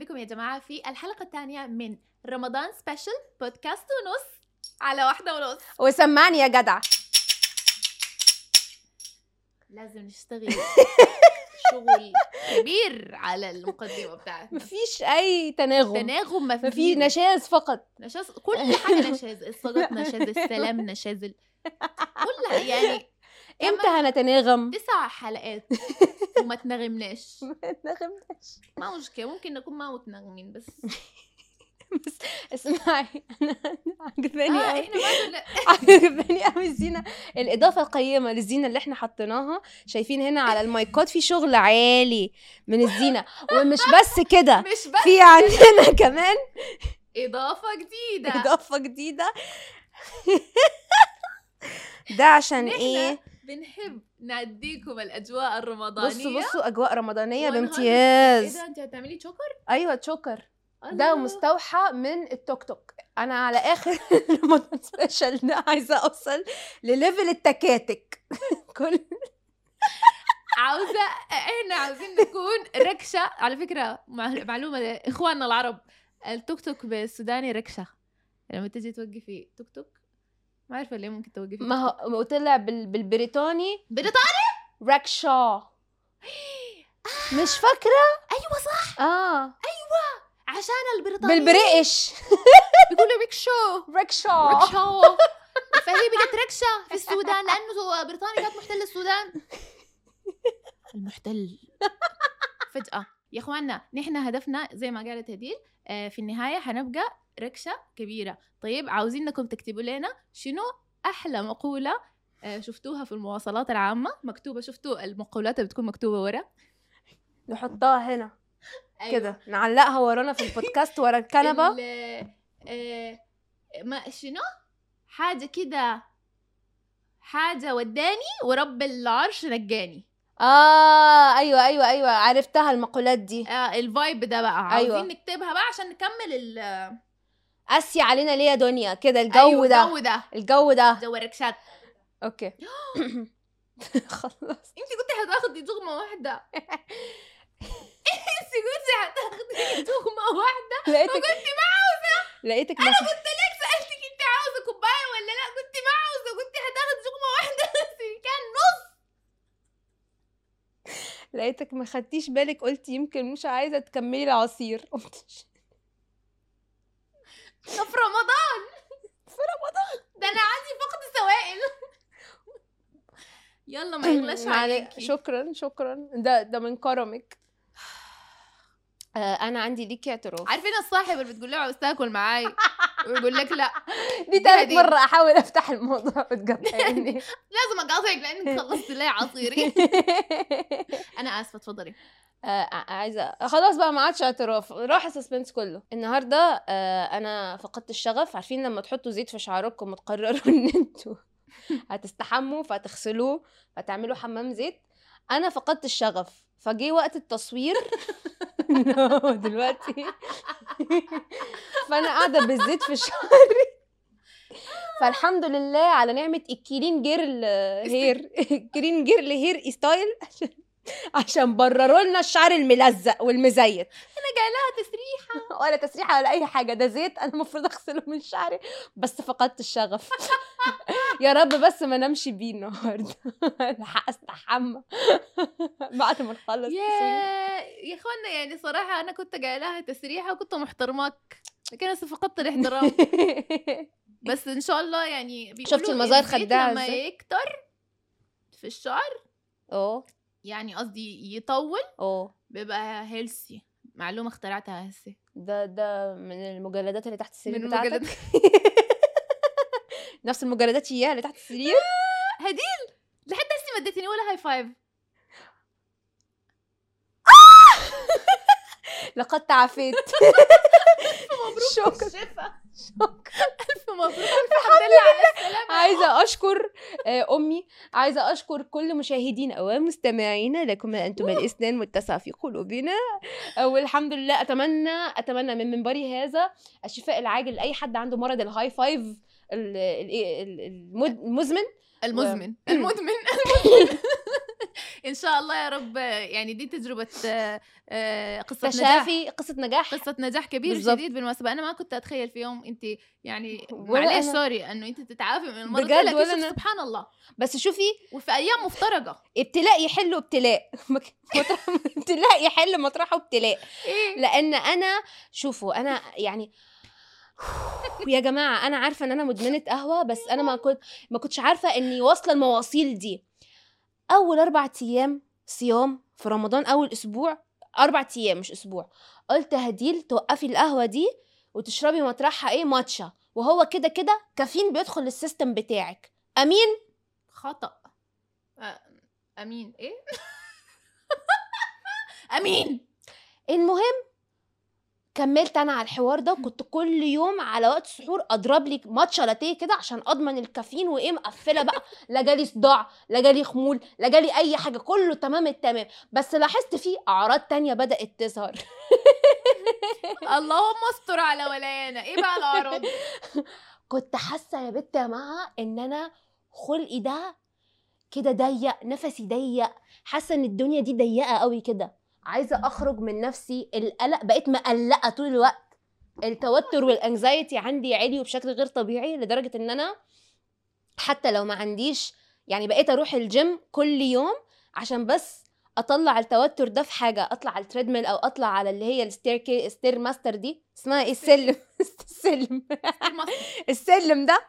بكم يا جماعة في الحلقة الثانية من رمضان سبيشل بودكاست ونص على واحدة ونص وسمعني يا جدع لازم نشتغل شغل كبير على المقدمة بتاعتنا مفيش اي تناغم تناغم ما في فيه نشاز فقط نشاز كل حاجة نشاز الصلاة نشاز السلام نشاز ال- كلها يعني امتى هنتناغم تسع حلقات وما تنغمناش نغمناش ما مشكلة ممكن نكون ما متنغمين بس بس اسمعي انا عجباني اه قوي احنا ما قلنا- عجباني قوي الزينه الاضافه القيمه للزينه اللي احنا حطيناها شايفين هنا على المايكات في شغل عالي من الزينه ومش بس كده مش بس في عندنا كمان إضافة جديدة اضافه جديده ده عشان نحن ايه بنحب نعديكم الأجواء الرمضانية بصوا بصوا اجواء رمضانيه ونهار- بامتياز ايه ده انت هتعملي تشوكر؟ ايوه تشوكر ده الله. مستوحى من التوك توك انا على اخر رمضان سبيشال ده عايزه اوصل لليفل التكاتك كل عاوزة احنا عاوزين نكون ركشة على فكرة مع- معلومة اخواننا العرب التوك توك بالسوداني ركشة لما تجي توقفي توك توك ما عارفة ليه ممكن توقفي ما هو طلع بال... بالبريطاني بريطاني ركشا مش فاكره ايوه صح اه عشان البريطانيين بالبريش بيقولوا ريكشو ركشا ركشو فهي بقت ركشة في السودان لأنه بريطانيا كانت محتلة السودان المحتل فجأة يا اخواننا نحن هدفنا زي ما قالت هديل آه، في النهاية حنبقى ركشة كبيرة طيب عاوزينكم تكتبوا لنا شنو أحلى مقولة آه، شفتوها في المواصلات العامة مكتوبة شفتوا المقولات اللي بتكون مكتوبة ورا نحطها هنا أيوة. كده نعلقها ورانا في البودكاست ورا الكنبه ال- آه، ما شنو حاجة كده حاجة وداني ورب العرش نجاني اه ايوه ايوه ايوه عرفتها المقولات دي آه الفايب ده بقى عاوزين أيوة. نكتبها بقى عشان نكمل ال قاسي علينا ليه يا دنيا كده الجو أيوة ده الجو ده الجو ده جو الركشات اوكي خلاص انت كنت هتاخدي دغمة واحدة انت كنت هتاخدي دغمة واحدة لقيتك كنت ما عاوزة لقيتك انا مس... كنت لك سألتك انت عاوزة كوباية ولا لا كنت ما عاوزة كنت هتاخدي دغمة واحدة بس كان نص لقيتك ما خدتيش بالك قلتي يمكن مش عايزه تكملي العصير قمت ده في رمضان في رمضان ده انا عندي فقد سوائل يلا ما يغلاش معلش، عليكي شكرا شكرا ده ده من كرمك آه انا عندي ليكي اعتراف عارفين الصاحب اللي بتقول له عاوز تاكل معاي ويقول لك لا دي تالت دي. مره احاول افتح الموضوع وتقطعيني لازم اقاطعك لانك خلصت لي عصيري انا اسفه اتفضلي آه، عايزه خلاص بقى ما عادش اعتراف راح السسبنس كله النهارده آه، انا فقدت الشغف عارفين لما تحطوا زيت في شعركم وتقرروا ان انتوا هتستحموا فتغسلوه فتعملوا حمام زيت انا فقدت الشغف فجي وقت التصوير دلوقتي فانا قاعده بالزيت في شعري فالحمد لله على نعمه الكلين جيرل هير كلين جيرل هير ستايل عشان عشان برروا لنا الشعر الملزق والمزيت انا جاي لها تسريح ولا تسريحه ولا اي حاجه ده زيت انا المفروض اغسله من شعري بس فقدت الشغف يا رب بس ما نمشي بيه النهارده الحق استحمى بعد ما نخلص يا تصوير. يا اخوانا يعني صراحه انا كنت جاي لها تسريحه وكنت محترماك لكن انا فقدت الاحترام بس ان شاء الله يعني بيقولوا شفتي المظاهر الزيت خداعة لما إزاي؟ يكتر في الشعر اه يعني قصدي يطول اه بيبقى هيلسي معلومه اخترعتها هسه ده ده من المجلدات اللي تحت السرير من بتاعتك المجلد نفس المجلدات اياها اللي تحت السرير هديل لحد هسه ما اديتني ولا هاي فايف لقد تعافيت مبروك شكرا شفا الف مبروك الحمد لله على السلامه عايزه اشكر آه، امي عايزه اشكر كل مشاهدينا ومستمعينا لكم انتم الاسنان متسع في قلوبنا آه، والحمد لله اتمنى اتمنى من منبري هذا الشفاء العاجل لاي حد عنده مرض الهاي فايف ال- ال- ال- المد- المزمن المزمن المدمن المدمن ان شاء الله يا رب يعني دي تجربه آه، آه، قصه نجاح تشافي قصه نجاح قصة نجاح كبير بالظبط. جديد بالمناسبة أنا ما كنت أتخيل في يوم أنت يعني ولا معلش أنا. سوري إنه أنت تتعافي من المرض بجد لكن ولا شوف أنا. سبحان الله بس شوفي وفي أيام مفترقة ابتلاء يحل ابتلاء مك- مطرح ابتلاء يحل مطرحه ابتلاء إيه لان انا شوفوا انا يعني يا جماعه انا عارفه ان انا مدمنه قهوه بس انا ما كنت ما كنتش عارفه اني واصله المواصيل دي اول اربع ايام صيام في رمضان اول اسبوع اربع ايام مش اسبوع قلت هديل توقفي القهوه دي وتشربي مطرحها ايه ماتشا وهو كده كده كافيين بيدخل السيستم بتاعك امين خطأ آه، أمين إيه أمين المهم كملت انا على الحوار ده وكنت كل يوم على وقت السحور اضرب لي ماتشا لاتيه كده عشان اضمن الكافيين وايه مقفله بقى لا جالي صداع لا جالي خمول لا جالي اي حاجه كله تمام التمام بس لاحظت فيه اعراض تانية بدات تظهر اللهم استر على ولايانا إيه بقى الأعراض كنت حاسه يا بت يا جماعه ان انا خلقي ده كده ضيق نفسي ضيق حاسه ان الدنيا دي ضيقه قوي كده عايزه اخرج من نفسي القلق بقيت مقلقه طول الوقت التوتر والانكزايتي عندي عالي وبشكل غير طبيعي لدرجه ان انا حتى لو ما عنديش يعني بقيت اروح الجيم كل يوم عشان بس اطلع التوتر ده في حاجه اطلع على التريدميل او اطلع على اللي هي الستير كي ستير ماستر دي اسمها ايه السلم السلم السلم ده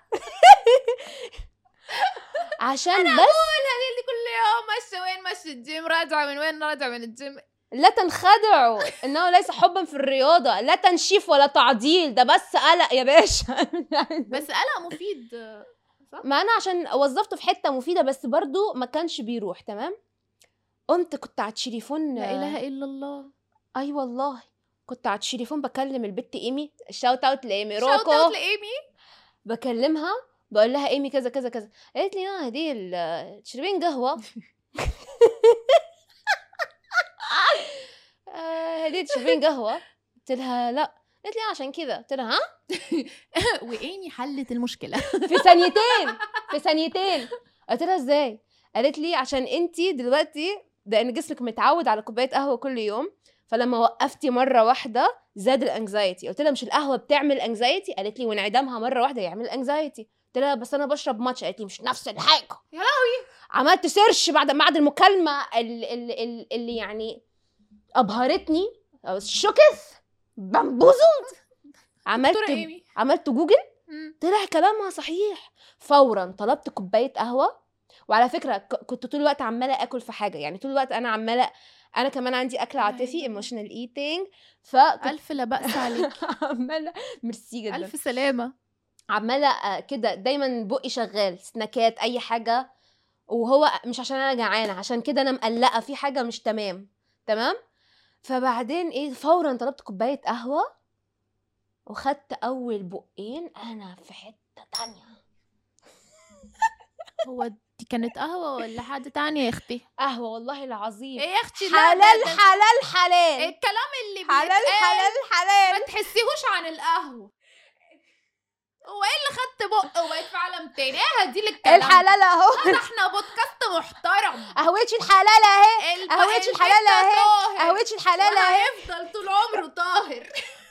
عشان بس هذه اللي كل يوم ماشية وين ماشية الجيم راجعة من وين راجعة من الجيم لا تنخدعوا انه ليس حبا في الرياضه لا تنشيف ولا تعديل ده بس قلق يا باشا بس قلق مفيد صح؟ ما انا عشان وظفته في حته مفيده بس برضو ما كانش بيروح تمام قمت كنت على التليفون لا إله إلا الله اي والله كنت على التليفون بكلم البت ايمي شاوت اوت لايمي شوت روكو اوت لإيمي بكلمها بقول لها ايمي كذا كذا كذا قالت لي اه هديل آه، تشربين قهوه آه، هديل تشربين قهوه قلت لها لا قالت لي آه، عشان كذا قلت لها ها وإيمي حلت المشكلة في ثانيتين في ثانيتين قلت لها ازاي قالت لي عشان انتي دلوقتي لان جسمك متعود على كوبايه قهوه كل يوم فلما وقفتي مره واحده زاد الانكزايتي قلت لها مش القهوه بتعمل انكزايتي قالت لي وانعدامها مره واحده يعمل انكزايتي قلت لها بس انا بشرب ماتش قالت لي مش نفس الحاجه يا لهوي عملت سيرش بعد بعد المكالمه اللي, اللي, اللي يعني ابهرتني شكث بمبوزلد عملت دكتورة إيمي عملت جوجل مم. طلع كلامها صحيح فورا طلبت كوبايه قهوه وعلى فكره ك- كنت طول الوقت عماله اكل في حاجه يعني طول الوقت انا عماله انا كمان عندي اكل عاطفي أيوة. ايموشنال ايتينج فكنت ألف لا بأس عليك عماله ميرسي جدا ألف سلامة عماله آه، كده دايما بقي شغال سناكات اي حاجه وهو مش عشان انا جعانه عشان كده انا مقلقه في حاجه مش تمام تمام فبعدين ايه فورا طلبت كوبايه قهوه وخدت اول بقين انا في حته تانية هو دي كانت قهوة ولا حاجة تانية يا أختي؟ قهوه والله العظيم إيه يا أختي لا حلال ده- ده- حلال حلال الكلام اللي حلال بيتقال حلال ما حلال تحسيهوش عن القهوة هو ايه اللي خدت بق وبقيت في عالم تاني ايه هدي الكلام الحلال اهو ده احنا بودكاست محترم قهوتش الحلال اهي الب- قهوتش البيت الحلال ده اهي طاهر. قهوتش الحلال اهي وهيفضل طول عمره طاهر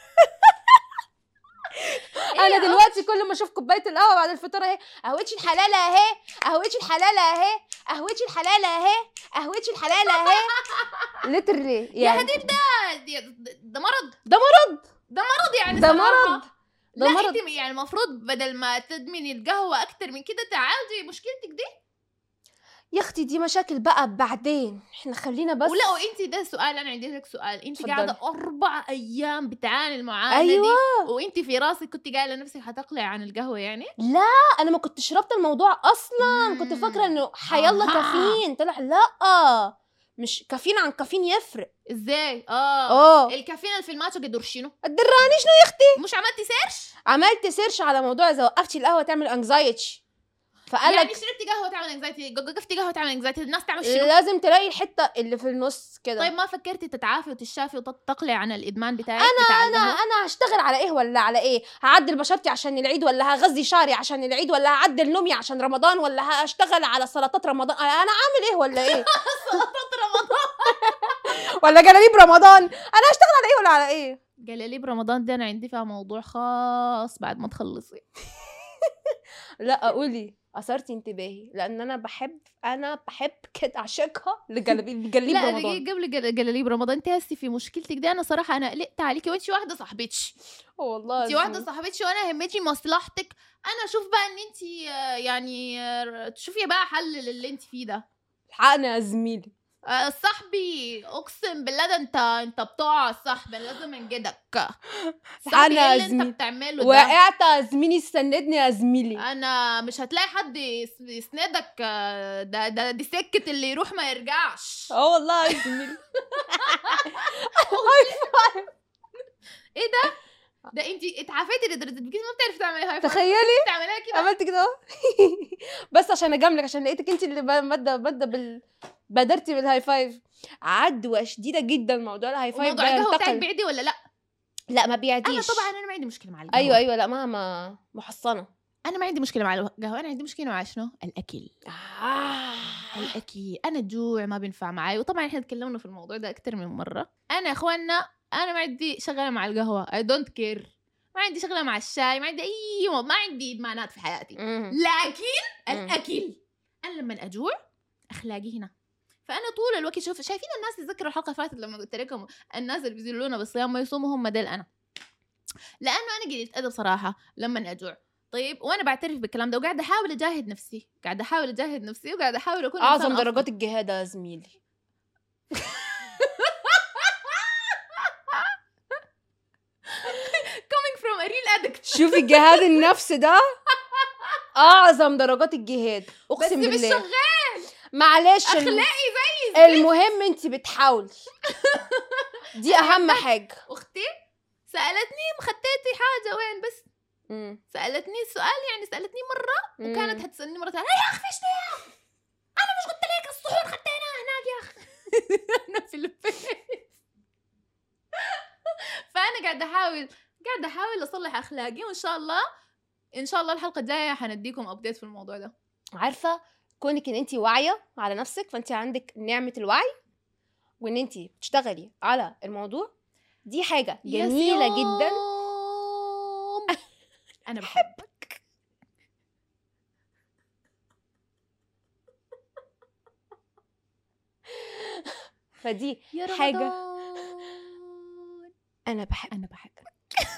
انا إيه دلوقتي كل ما اشوف كوبايه القهوه بعد الفطار اهي قهوتش الحلال اهي قهوتش الحلال اهي قهوتش الحلال اهي قهوتش الحلال اهي ليترلي يا يعني هديل ده دي- ده مرض ده مرض مرض يعني ده صراحة. مرض ده لا مرض انت يعني المفروض بدل ما تدمني القهوة أكتر من كده تعالجي مشكلتك دي يا اختي دي مشاكل بقى بعدين احنا خلينا بس ولا وانت ده سؤال انا عندي لك سؤال انت اتفضلي. قاعده اربع ايام بتعاني المعاناه ايوه دي وانت في راسك كنت قايله لنفسك هتقلعي عن القهوه يعني لا انا ما كنت شربت الموضوع اصلا كنت فاكره انه حيلا أها. كافيين طلع لا مش كافيين عن كافيين يفرق ازاي اه اه الكافيين اللي في الماتشا قدر شنو الدراني شنو مش عملتي سيرش عملت سيرش على موضوع اذا وقفتي القهوه تعمل انكزايتي فقال يعني لك شربتي قهوه تعمل انكزايتي وقفتي قهوه تعمل انكزايتي الناس تعمل شنو لازم تلاقي الحته اللي في النص كده طيب ما فكرتي تتعافي وتشافي وتقلعي عن الادمان بتاعك انا بتاع انا القهوة؟ انا هشتغل على ايه ولا على ايه هعدل بشرتي عشان العيد ولا هغذي شعري عشان العيد ولا هعدل نومي عشان رمضان ولا هشتغل على سلطات رمضان انا عامل ايه ولا ايه سلطات ولا جلاليب رمضان انا هشتغل على ايه ولا على ايه جلاليب رمضان دي انا عندي فيها موضوع خاص بعد ما تخلصي لا قولي اثرتي انتباهي لان انا بحب انا بحب كده اعشقها لجلاليب جلاليب لا رمضان دقيقة قبل جل- جلاليب رمضان انت هسي في مشكلتك دي انا صراحة انا قلقت عليكي وانت واحدة صاحبتي والله انت واحدة العظيم. صاحبتي وانا همتي مصلحتك انا اشوف بقى ان انت يعني آه، تشوفي بقى حل للي انت فيه ده حقنا يا زميلي آه، صاحبي اقسم بالله ده انت انت بتوع صاحبي لازم انجدك صاحبي حقنا ايه يا اللي انت زميلي بتعمله ده وقعت يا زميلي استندني يا زميلي انا مش هتلاقي حد يس- يسندك آه، ده ده دي سكة اللي يروح ما يرجعش اه والله يا زميلي ايه ده ده انت اتعافيتي لدرجة انك ما بتعرفي تعملي هاي فايف تخيلي بتعمليها كده عملت كده اهو بس عشان اجاملك عشان لقيتك انت اللي ماده ماده بال بادرتي بالهاي فايف عدوى شديده جدا موضوع الهاي فايف موضوع ده القهوة بتاعك ينتقل بيعدي ولا لا لا ما انا بيعديش طبعا انا ما عندي مشكلة مع القهوة ايوه ايوه لا مهما محصنه انا ما عندي مشكلة مع القهوة انا عندي مشكلة مع شنو الاكل آه. الاكل انا الجوع ما بينفع معي وطبعا احنا تكلمنا في الموضوع ده اكثر من مرة انا يا اخواننا انا ما عندي شغلة مع القهوة اي دونت كير ما عندي شغلة مع الشاي ما عندي اي مو- ما عندي ادمانات في حياتي مم. لكن مم. الاكل انا لما اجوع اخلاقي هنا فانا طول الوقت شوف شايفين الناس تذكروا الحلقه اللي فاتت لما قلت لكم الناس اللي بيذلونا بالصيام ما يصوموا هم ديل انا لانه انا قليله ادب صراحه لما اجوع طيب وانا بعترف بالكلام ده وقاعده احاول اجاهد نفسي قاعده احاول اجاهد نفسي وقاعده احاول اكون اعظم إنسان درجات الجهاد يا زميلي coming from a real addict شوفي الجهاد النفس ده اعظم درجات الجهاد بس اقسم مش بالله شغال معلش الم- اخلاقي زي المهم انت بتحاولي دي اهم حاجه اختي سالتني خطيتي حاجه وين بس مم. سالتني السؤال يعني سالتني مره وكانت مم. حتسالني مره ثانيه يا اخي فيش يا انا مش قلت لك الصحون خدتيناها هناك يا اخي انا في البيت فانا قاعده احاول قاعده احاول اصلح اخلاقي وان شاء الله ان شاء الله الحلقه الجايه حنديكم ابديت في الموضوع ده عارفه كونك ان انت واعيه على نفسك فانت عندك نعمه الوعي وان انت بتشتغلي على الموضوع دي حاجه يا جميله جدا سيوم. انا بحبك فدي يا حاجة. رمضان انا بحب انا بحبك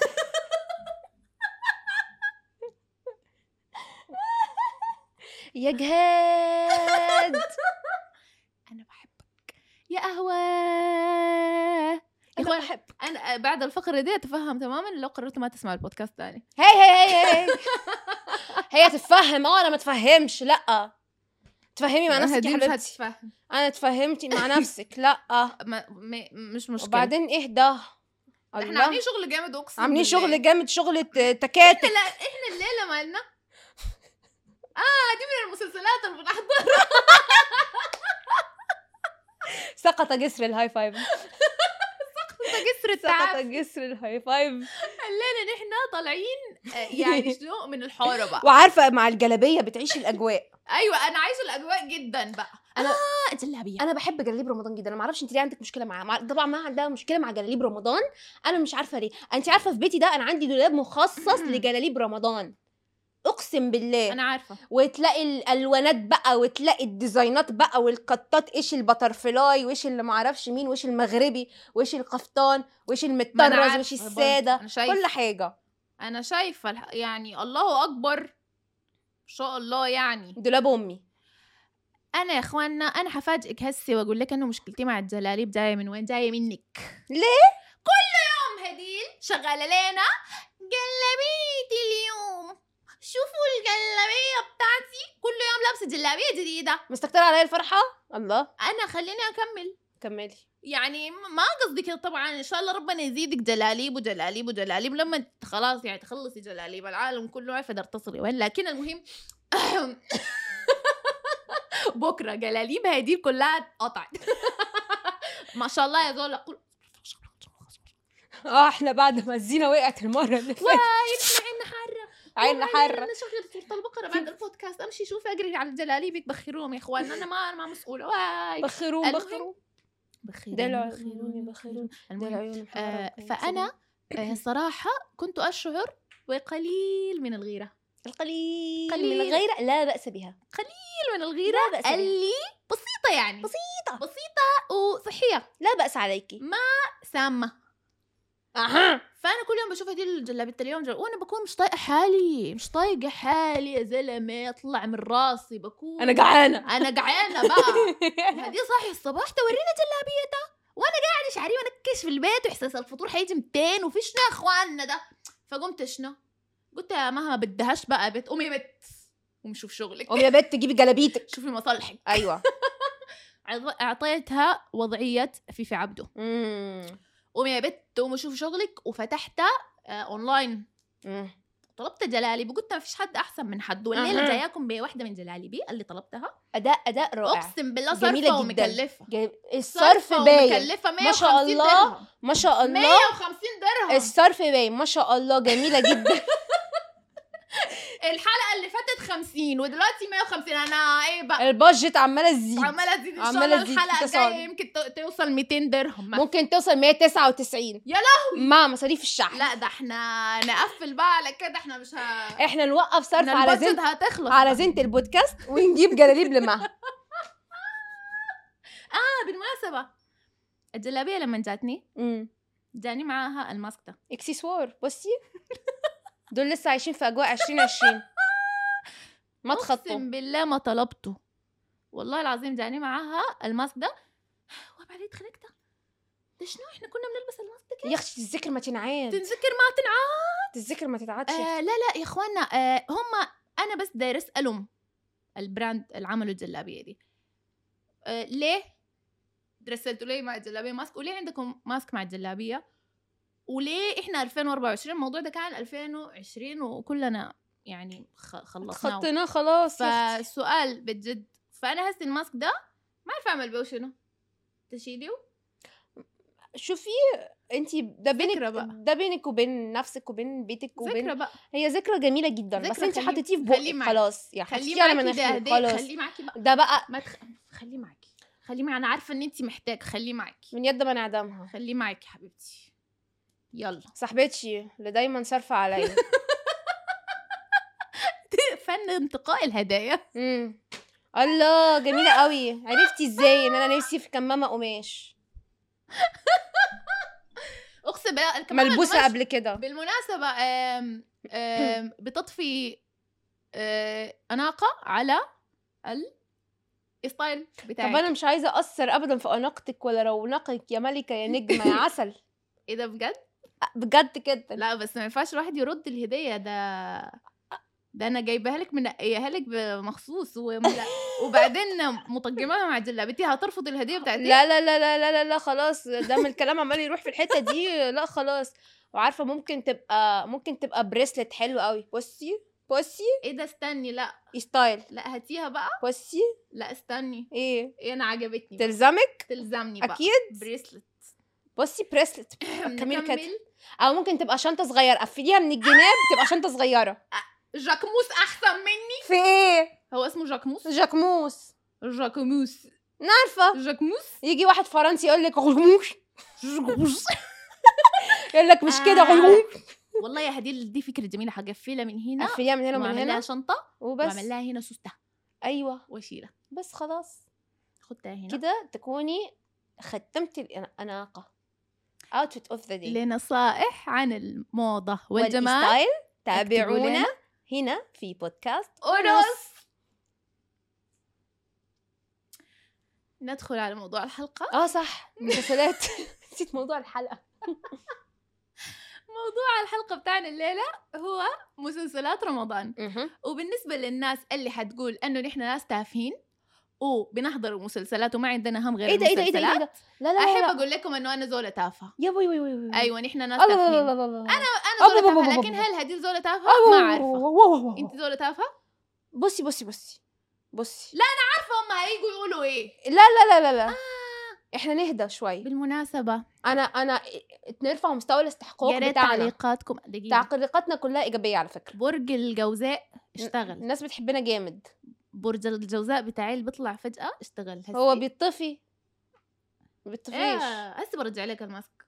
يا جهاد انا بحبك يا قهوه يا انا اخوان بحب انا بعد الفقره دي اتفهم تماما لو قررت ما تسمع البودكاست تاني هي هي هي هي هي تتفهم اه انا ما تفهمش لا تفهمي مع نفسك دي يا مش حبيبتي هتتفهم انا اتفهمتي مع نفسك لا ما ما مش مشكله وبعدين اهدى احنا الله عاملين شغل جامد اقسم عاملين بالله. شغل جامد شغل ت- تكاتك لا احنا الليله مالنا اه دي من المسلسلات اللي بنحضرها سقط جسر الهاي فايف جسر سقط التعب جسر الهاي فايف الليله نحن طالعين آه، يعني شنو من الحاره بقى وعارفه مع الجلابيه بتعيشي الاجواء ايوه انا عايشه الاجواء جدا بقى أنا- اه جلابيه انا بحب جلاليب رمضان جدا انا ما اعرفش انت ليه عندك مشكله معاه مع... طبعا ما عندها مشكله مع جلاليب رمضان انا مش عارفه ليه انت عارفه في بيتي ده انا عندي دولاب مخصص مم. لجلاليب رمضان اقسم بالله انا عارفه وتلاقي الالوانات بقى وتلاقي الديزاينات بقى والقطات ايش البترفلاي وايش اللي معرفش مين وايش المغربي وايش القفطان وايش ما أنا المطرز عارفة وايش برضه، الساده أنا شايفة. كل حاجه انا شايفه الح- يعني الله اكبر ان شاء الله يعني دولاب امي انا يا اخواننا انا حفاجئك هسي واقول لك انه مشكلتي مع الجلاليب جايه من وين جايه منك ليه كل يوم هديل شغاله لنا جلابيتي اليوم شوفوا الجلابيه بتاعتي كل يوم لابسه جلابيه جديده مستكتره عليا الفرحه الله انا خليني اكمل كملي يعني م- ما قصدي كده طبعا ان شاء الله ربنا يزيدك جلاليب وجلاليب وجلاليب لما ت- خلاص يعني تخلصي جلاليب العالم كله ما يقدر تصلي وين لكن المهم بكره جلاليب هدي كلها قطعت ما شاء الله يا زول اقول اه احنا بعد ما الزينه وقعت المره اللي فاتت واي احنا عنا حاره عيننا والله حره انا شغلت سوره البقره بعد البودكاست امشي شوفي اجري على الجلاليب تبخروهم يا اخوان انا ما انا ما مسؤوله واي بخروم المهم. بخروم بخيروني دلع بخيروني عيوني بخيروني بخيروني المهم العيون آه فانا آه صراحه كنت اشعر بقليل من الغيره القليل قليل. من الغيرة لا بأس بها قليل من الغيره لا بأس بها. اللي بسيطه يعني بسيطة بسيطه وصحيه لا بأس عليك سامه أها فانا كل يوم بشوف هدي الجلابيه اليوم جل... وانا بكون مش طايقه حالي مش طايقه حالي يا زلمه اطلع من راسي بكون أنا جعانة انا جعانه بقى هدي صاحي الصباح تورينا جلابيتها وانا قاعده شعري منكش في البيت واحساس الفطور حيجي 200 وفي شنو يا اخواننا ده فقمت شنو قلت يا مهما بدهاش بقى بيت قومي يا بت قومي شوف شغلك قومي يا بنت جيبي جلابيتك شوفي مصالحك أيوة عض- اعطيتها وضعيه فيفي عبده مم. قومي يا بت قومي شوف شغلك وفتحتها آه اونلاين مم. طلبت جلاليبي قلت ما فيش حد احسن من حد والليله أها. جاياكم بواحده من جلاليبي اللي طلبتها أداء أداء رائع اقسم بالله جميلة صرفه جدا. ومكلفه جايب- الصرف صرفة باين ومكلفه 150 ما شاء الله. درهم ما شاء الله 150 درهم الصرف باين ما شاء الله جميلة جدا الحلقه اللي فاتت 50 ودلوقتي 150 انا ايه بقى البادجت عمالة تزيد عماله تزيد ان شاء عمالة الله تزيد الحلقه في تصاعد. الجايه يمكن تو- توصل 200 درهم مثلاً. ممكن توصل 199 يا لهوي مع مصاريف الشحن لا ده احنا نقفل بقى على كده احنا مش ه... احنا نوقف صرف إحنا على البادجت زينة هتخلص على زينة البودكاست ونجيب جلاليب لمها اه بالمناسبه الجلابيه لما جاتني امم جاني معاها الماسك ده اكسسوار بصي دول لسه عايشين في اجواء 2020 ما تخطوا اقسم بالله ما طلبته والله العظيم جاني معاها الماسك ده وبعدين اتخنقت ده شنو احنا كنا بنلبس الماسك ده يا اختي تتذكر ما تنعاد تنذكر ما تنعاد تتذكر ما تتعادش آه لا لا يا اخوانا آه هم انا بس داير اسالهم البراند اللي عملوا الجلابيه دي آه ليه رسلتوا لي مع الجلابيه ماسك وليه عندكم ماسك مع الجلابيه وليه احنا 2024 الموضوع ده كان 2020 وكلنا يعني خ- خلصناه خطيناه خلاص يا أختي. فسؤال بجد فانا هسه الماسك ده ما اعرف اعمل بيه شنو تشيليو شوفي انت ده بينك ذكرى بقى. ده بينك وبين نفسك وبين بيتك وبين ذكرى بقى هي ذكرى جميله جدا بس ذكرى انت خليه- حطيتيه في خليه بقك معاكي. خلاص يعني خليه حطيتيه على معاكي ده مناخيرك هديه خلاص خليه معاكي بقى ده بقى ما تخ... خليه معاكي خليه معاكي انا عارفه ان انت محتاج خليه معاكي من يد ما نعدمها خليه معاكي حبيبتي يلا صاحبتي اللي دايما صارفه عليا فن انتقاء الهدايا امم الله جميله قوي عرفتي ازاي ان انا نفسي في كمامه قماش اقسم بالله الكمامة ملبوسه القماش قبل كده بالمناسبه آم آم بتطفي آه، اناقه على الستايل بتاعك طب انا مش عايزه اثر ابدا في اناقتك ولا رونقك يا ملكه يا نجمه يا عسل ايه ده بجد بجد كده لا بس ما ينفعش الواحد يرد الهديه ده ده انا جايباها لك منقياها لك مخصوص وملا... وبعدين مطجماها مع جلابتي هترفض الهديه بتاعتي لا لا لا لا لا لا, لا خلاص ده من الكلام عمال يروح في الحته دي لا خلاص وعارفه ممكن تبقى ممكن تبقى بريسلت حلو قوي بصي بصي ايه ده استني لا ستايل لا هاتيها بقى بصي لا استني ايه ايه انا عجبتني بقى. تلزمك تلزمني بقى اكيد بريسلت بصي بريسلت كملي كده نكمل او ممكن تبقى شنطه صغيره قفليها من الجناب تبقى شنطه صغيره جاكموس احسن مني في ايه هو اسمه جاكموس جاكموس جاكموس عارفه جاكموس يجي واحد فرنسي يقول لك غلموش جاكموس يقول لك مش كده آه. غلموش والله يا هدي دي فكره جميله هقفلها من هنا قفليها من هنا ومن واعمل لها هنا شنطه وبس واعمل لها هنا سوسته ايوه واشيلها بس خلاص خدتها هنا كده تكوني ختمتي الاناقه اوتفيت اوف ذا داي لنصائح عن الموضة والجمال والستايل اكتبوا تابعونا لنا. هنا في بودكاست أونس ندخل على موضوع الحلقة اه صح مسلسلات نسيت موضوع الحلقه موضوع الحلقة بتاعنا الليلة هو مسلسلات رمضان وبالنسبة للناس اللي حتقول انه نحن ناس تافهين وبنحضر مسلسلات وما عندنا هم غير ايه ده ايه ده ايه ده ايه المسلسلات ده لا لا احب لا لا اقول لكم انه انا زولة تافهة يا بوي وي وي وي ايوه نحن ناس الله لا تافهين لا لا لا انا أبو- زولة أبو- تافهة أبو- لكن أبو. هل هذه زولة تافهة؟ أبو- ما أبو- عارفة أبو- أبو- انت زولة تافهة؟ بصي بصي بصي بصي عارفة هم هيجوا يقولوا ايه؟ لا لا لا لا لا احنا نهدى شوي بالمناسبة انا انا نرفع مستوى الاستحقاق يا ريت بتاعنا تعليقاتكم دقيقة تعليقاتنا كلها ايجابيه على فكره برج الجوزاء اشتغل الناس بتحبنا جامد برج الجوزاء بتاعي اللي بيطلع فجأة اشتغل هسي. هو بيطفي ما بتطفيش ايه هسه برجع لك الماسك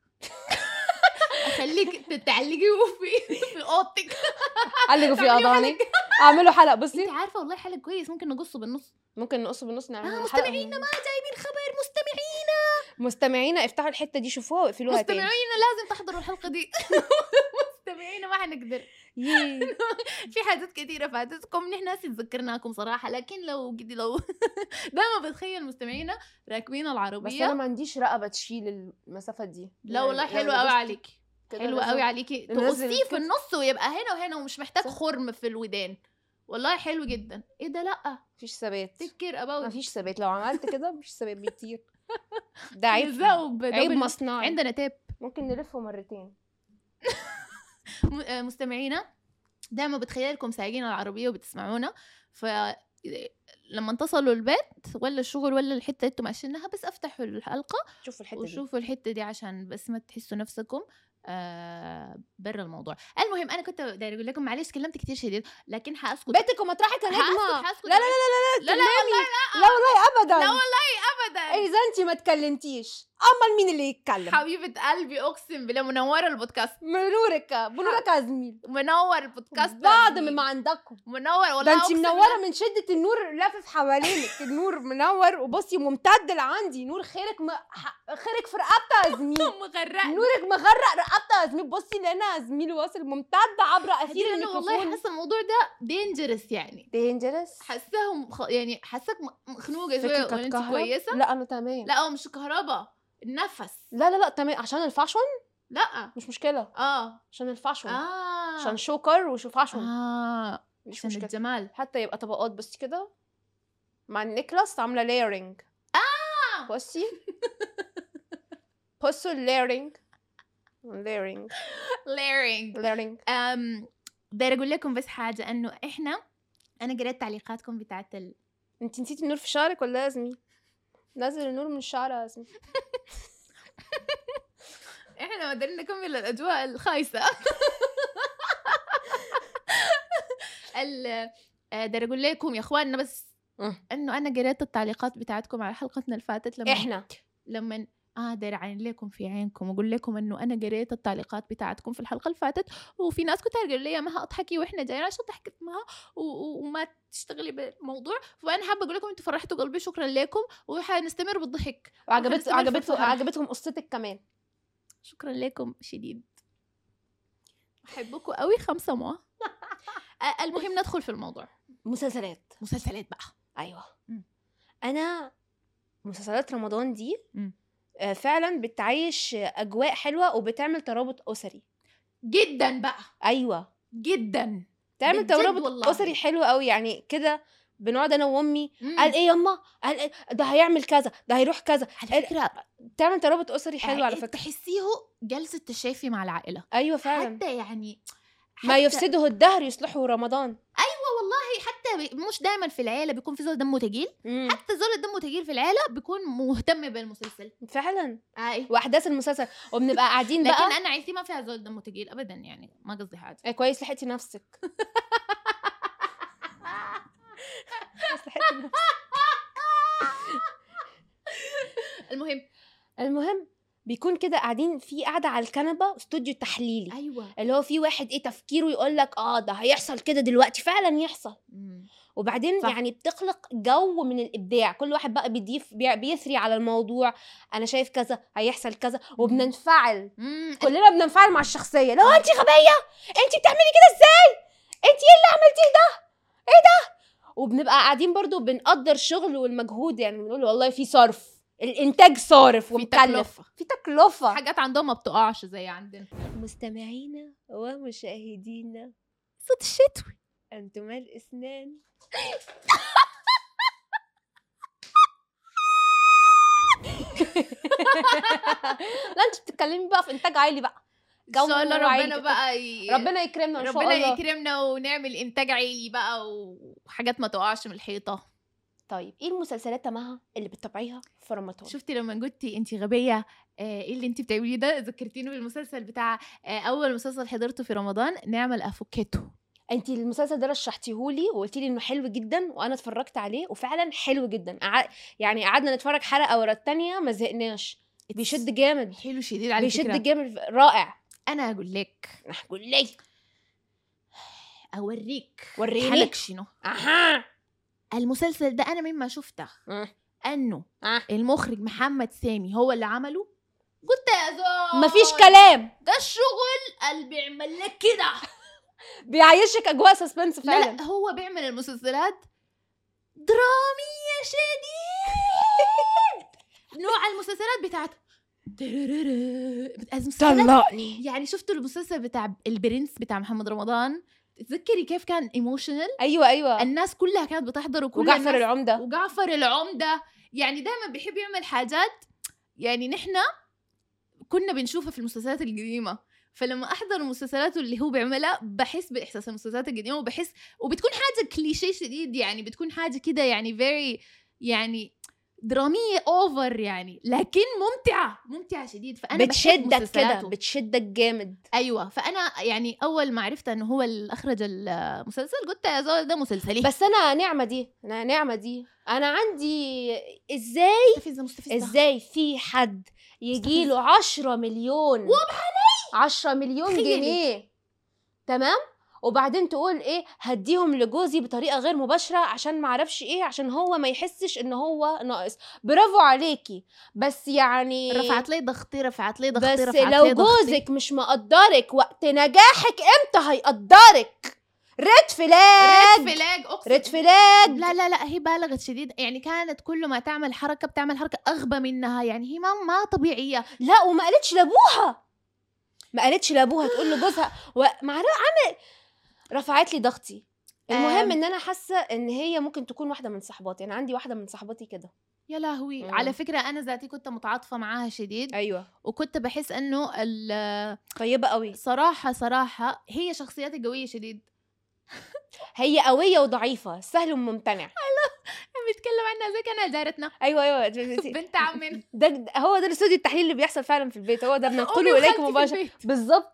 اخليك تعلقيه في في اوضتك علقوا في تعملوا اذانك اعملوا حلقه بصي انت عارفه والله حلقه كويس ممكن نقصه بالنص ممكن نقص بالنص نعمل آه، حلقة مستمعينا من- ما جايبين خبر مستمعينا مستمعينا افتحوا الحته دي شوفوها واقفلوها تاني مستمعينا لازم تحضروا الحلقه دي مستمعينا ما حنقدر يي. في حاجات كثيرة فاتتكم نحن ناس تذكرناكم صراحة لكن لو قد لو دائما بتخيل مستمعينا راكبين بس العربية انا ما عنديش رقبه تشيل المسافه دي لا والله يعني- حلوة يعني قوي بصي عليك كده حلوة لازم- قوي عليكي ننزل تقصيه في كده. النص ويبقى هنا وهنا ومش محتاج صح. خرم في الودان والله حلو جدا ايه ده لا مفيش ثبات تكر اباوت مفيش ثبات لو عملت كده مفيش ثبات بيطير ده عيب يلزقوا عيب بدبل- مصنعي عندنا تيب ممكن نلفه مرتين م- آه، مستمعينا دائما بتخيلكم سايقين العربيه وبتسمعونا ف لما تصلوا البيت ولا الشغل ولا الحته اللي انتم ماشيينها بس افتحوا الحلقه شوفوا الحته دي وشوفوا الحته دي عشان بس ما تحسوا نفسكم آه برا الموضوع المهم انا كنت داير اقول لكم معلش كلمت كتير شديد لكن حاسكت بيتك ومطرحك يا حاسكت نجمه حاسكت لا لا لا لا لا لا والله لا والله ابدا لا والله ابدا اذا انت ما تكلمتيش امال مين اللي يتكلم حبيبه قلبي اقسم بالله منوره البودكاست بنورك بنورك يا زميل منور البودكاست بعد يا ما عندكم منور والله ده انت أقسم منوره من شده النور لافف حوالينك النور منور وبصي ممتد لعندي نور خيرك م... ح- خيرك في رقبتها يا زميل بالله مغرقه نورك مغرق رقبتها يا زميل بصي لنا يا زميل واصل ممتد عبر اثير هدي انا والله الميكروفون حاسه الموضوع ده دينجرس يعني دينجرس حاساهم خ... يعني حاساك م- مخنوقه شويه ولا انت كويسه لا انا تمام لا هو مش كهرباء النفس لا لا لا تمام عشان الفاشون لا مش مشكله اه عشان الفاشون اه عشان شوكر وشو فاشون اه مش عشان مشكله الجمال حتى يبقى طبقات بس كده مع النكلس عامله لايرنج اه بصي بصوا اللايرنج لايرنج ليرينج لايرنج أم داير اقول لكم بس حاجه انه احنا انا قريت تعليقاتكم بتاعت ال... انت نسيتي النور في شعرك ولا يا زميل نزل النور من الشعر يا زميل احنا ما قدرنا نكمل الاجواء الخايسه ال آه، داير اقول لكم يا اخواننا بس أه. انه انا قريت التعليقات بتاعتكم على حلقتنا اللي فاتت لما احنا لما اه داير اعين لكم في عينكم واقول لكم انه انا قريت التعليقات بتاعتكم في الحلقه اللي فاتت وفي ناس كتير قالوا لي يا مها اضحكي واحنا جايين عشان ضحكت معها و- و- وما تشتغلي بالموضوع فانا حابه اقول لكم انتم فرحتوا قلبي شكرا لكم وحنستمر بالضحك وعجبت وحنستمر في عجبتهم الفرح. عجبتهم قصتك كمان شكرا لكم شديد احبكم قوي خمسه موا آه، المهم ندخل في الموضوع مسلسلات مسلسلات بقى ايوه مم. انا مسلسلات رمضان دي مم. آه، فعلا بتعيش اجواء حلوه وبتعمل ترابط اسري جدا بقى ايوه جدا تعمل بجد ترابط والله. اسري حلو قوي يعني كده بنقعد انا وامي مم. قال ايه يما قال إيه؟ ده هيعمل كذا ده هيروح كذا على فكره تعمل ترابط اسري حلو على آه، فكره تحسيه جلسه تشافي مع العائله ايوه فعلا حتى يعني ما حتى- يفسده الدهر يصلحه رمضان ايوه والله حتى ب- مش دايما في العيله بيكون في زول دمه تقيل مم. حتى زول دمه تقيل في العيله بيكون مهتم بالمسلسل فعلا اي واحداس المسلسل وبنبقى قاعدين لكن بقى انا عيلتي ما فيها زول دمه تقيل ابدا يعني ما قصدي حاجه إيه كويس لحقتي نفسك كويس لحقتي نفسك المهم المهم بيكون كده قاعدين في قاعده على الكنبه استوديو تحليلي ايوه اللي هو في واحد ايه تفكيره يقول لك اه ده هيحصل كده دلوقتي فعلا يحصل وبعدين صح. صح. يعني بتخلق جو من الابداع كل واحد بقى بيضيف بي- بيثري على الموضوع انا شايف كذا هيحصل كذا وبننفعل مم. كلنا بننفعل مع الشخصيه لو انت غبيه انت بتعملي كده ازاي انت ايه اللي عملتيه ده ايه ده وبنبقى قاعدين برضو بنقدر الشغل والمجهود يعني بنقول والله في صرف الانتاج صارف في ومكلف تكلفه في تكلفه حاجات عندهم ما بتقعش زي عندنا مستمعينا ومشاهدينا صوت الشتوي انتم الاسنان لا انت بتتكلمي بقى في انتاج عالي بقى ان شاء الله جو عالي ربنا كده. بقى ي... ربنا يكرمنا ان شاء ربنا الله يكرمنا ونعمل انتاج عالي بقى وحاجات ما تقعش من الحيطه طيب ايه المسلسلات تماما اللي بتتابعيها في رمضان شفتي لما قلتي انت غبيه آه، ايه اللي انت بتعمليه ده ذكرتيني بالمسلسل بتاع آه، اول مسلسل حضرته في رمضان نعمل افوكاتو انت المسلسل ده رشحتيهولي وقلتي لي انه حلو جدا وانا اتفرجت عليه وفعلا حلو جدا قع- يعني قعدنا نتفرج حلقه ورا التانية ما زهقناش بيشد جامد حلو شديد على بيشد فكرة جامد رائع انا اقول لك قول لي اوريك وريني. حلك شنو اها المسلسل ده انا مما شفته مم. انه آه. المخرج محمد سامي هو اللي عمله قلت يا زول مفيش كلام ده الشغل اللي بيعمل لك كده بيعيشك اجواء سسبنس لا فعلا لا هو بيعمل المسلسلات درامية شديد نوع المسلسلات بتاعت المسلسلات طلقني يعني شفتوا المسلسل بتاع البرنس بتاع محمد رمضان تتذكري كيف كان ايموشنال ايوه ايوه الناس كلها كانت بتحضر وكل وجعفر الناس العمده وجعفر العمدة يعني دائما بيحب يعمل حاجات يعني نحن كنا بنشوفها في المسلسلات القديمة فلما احضر المسلسلات اللي هو بيعملها بحس باحساس المسلسلات القديمه وبحس وبتكون حاجه كليشيه شديد يعني بتكون حاجه كده يعني فيري يعني دراميه اوفر يعني لكن ممتعه ممتعه شديد فانا بحب بتشدك كده مسلسلاته. بتشدك جامد ايوه فانا يعني اول ما عرفت انه هو اللي اخرج المسلسل قلت يا زول ده مسلسلي بس انا نعمه دي انا نعمه دي انا عندي ازاي مستفزه مستفزه ازاي في حد يجي له 10 مليون وبحالي 10 مليون تخيلي. جنيه تمام وبعدين تقول ايه هديهم لجوزي بطريقه غير مباشره عشان ما اعرفش ايه عشان هو ما يحسش ان هو ناقص برافو عليكي بس يعني رفعت لي ضغطي رفعت لي ضغطي بس رفعت لو لي ضغطي. جوزك مش مقدرك وقت نجاحك امتى هيقدرك ريد فلاج ريد فلاج اقسم ريد فلاج لا لا لا هي بالغت شديد يعني كانت كل ما تعمل حركه بتعمل حركه اغبى منها يعني هي ما ما طبيعيه لا وما قالتش لابوها ما قالتش لابوها تقول لجوزها وما عمل رفعت لي ضغطي المهم آم. ان انا حاسه ان هي ممكن تكون واحده من صحباتي انا عندي واحده من صحباتي كده يا لهوي مم. على فكره انا ذاتي كنت متعاطفه معاها شديد ايوه وكنت بحس انه ال- طيبه قوي صراحه صراحه هي شخصيتها قويه شديد هي قويه وضعيفه سهل وممتنع بنتكلم عنها زي كانها جارتنا ايوه ايوه بنت عمنا ده ده- هو ده الاستوديو التحليل اللي بيحصل فعلا في البيت هو ده أمي بننقله وخالتي اليكم في مباشره البيت. بالظبط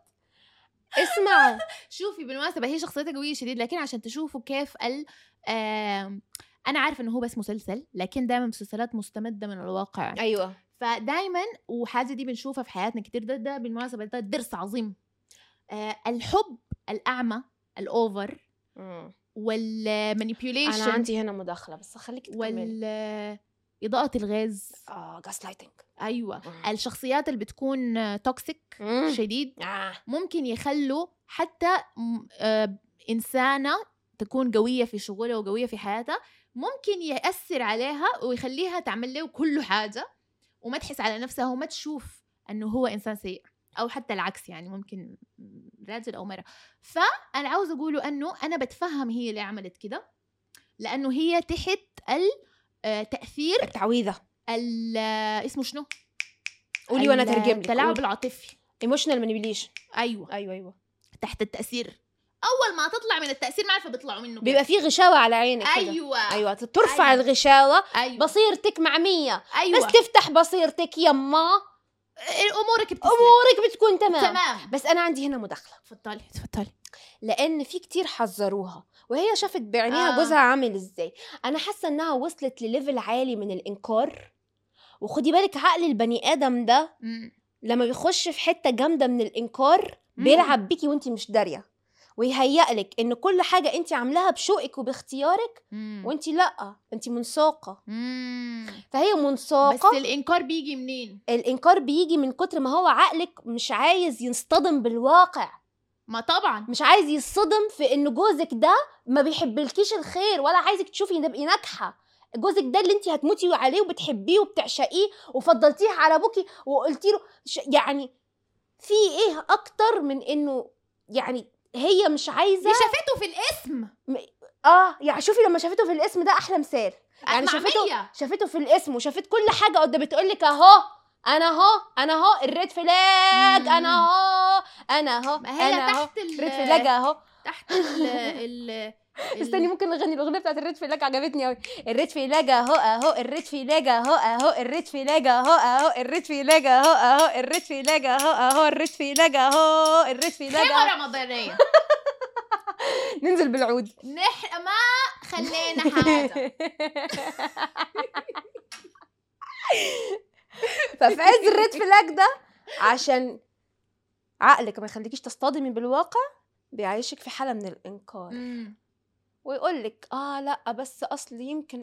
اسمع شوفي بالمناسبة هي شخصيتها قوية شديد لكن عشان تشوفوا كيف ال آم، أنا عارفة إنه هو بس مسلسل لكن دائما مسلسلات مستمدة من الواقع ايوه فدائما وحاجة دي بنشوفها في حياتنا كتير ده, ده بالمناسبة ده درس عظيم آه الحب الأعمى الأوفر مم. والمانيبيوليشن انا عندي هنا مداخله بس خليك تكملي وال إضاءة الغاز اه جاس لايتنج أيوة الشخصيات اللي بتكون توكسيك شديد آه. ممكن يخلوا حتى م- آه، إنسانة تكون قوية في شغلها وقوية في حياتها ممكن يأثر عليها ويخليها تعمل له كل حاجة وما تحس على نفسها وما تشوف أنه هو إنسان سيء أو حتى العكس يعني ممكن راجل أو مرة فأنا عاوز أقوله أنه أنا بتفهم هي اللي عملت كده لأنه هي تحت التأثير التعويذه ال- آه، اسمه شنو؟ قولي وانا اترجم لك التلاعب العاطفي ايموشنال مانيبيوليشن أيوه ايوه ايوه تحت التأثير أول ما تطلع من التأثير ما عارفة بيطلعوا منه بيبقى في غشاوه على عينك كده أيوة ايوه ترفع أيوة. الغشاوه أيوة بصيرتك معميه أيوة بس تفتح بصيرتك يما أمورك بتسلك امورك بتكون تمام تمام بس انا عندي هنا مداخله تفضلي تفضلي لان في كتير حذروها وهي شافت بعينيها آه. آه. جوزها عامل ازاي انا حاسه انها وصلت لليفل عالي من الانكار وخدي بالك عقل البني ادم ده مم. لما بيخش في حته جامده من الانكار مم. بيلعب بيكي وانت مش داريه ويهيأ لك ان كل حاجه انت عاملاها بشوقك وباختيارك مم. وانت لا انت منساقه مم. فهي بس منساقه الإنكار بيجي منين؟ الانكار بيجي من كتر ما هو عقلك مش عايز يصطدم بالواقع ما طبعا مش عايز يصطدم في ان جوزك ده ما بيحبلكيش الخير ولا عايزك تشوفي ان تبقي ناجحه جوزك ده اللي انت هتموتي عليه وبتحبيه وبتعشقيه وفضلتيه على ابوكي وقلتي له ش- يعني في ايه اكتر من انه يعني هي مش دي عايزه شافته في الاسم اه يعني شوفي لما شافته في الاسم ده احلى مثال يعني مع شافته مية. شافته في الاسم وشافت كل حاجه قدام بتقول لك اهو انا اهو انا اهو الريد فلاج مم. انا اهو انا اهو ما هي انا اهو تحت ال الريد فلاج اهو تحت ال ال استني ممكن نغني الاغنيه بتاعت الريد فلاج عجبتني قوي الريد فلاج اهو اهو الريد فلاج اهو اهو الريد فلاج اهو اهو الريد فلاج اهو اهو الريد فلاج اهو اهو الريد فلاج اهو الريد فلاج خيمة اهو رمضانية ننزل بالعود نح ما خلينا حاجة ففي عز الريد فلاج ده عشان عقلك ما يخليكيش تصطدمي بالواقع بيعيشك في حاله من الانكار مم. ويقول لك اه لا بس اصل يمكن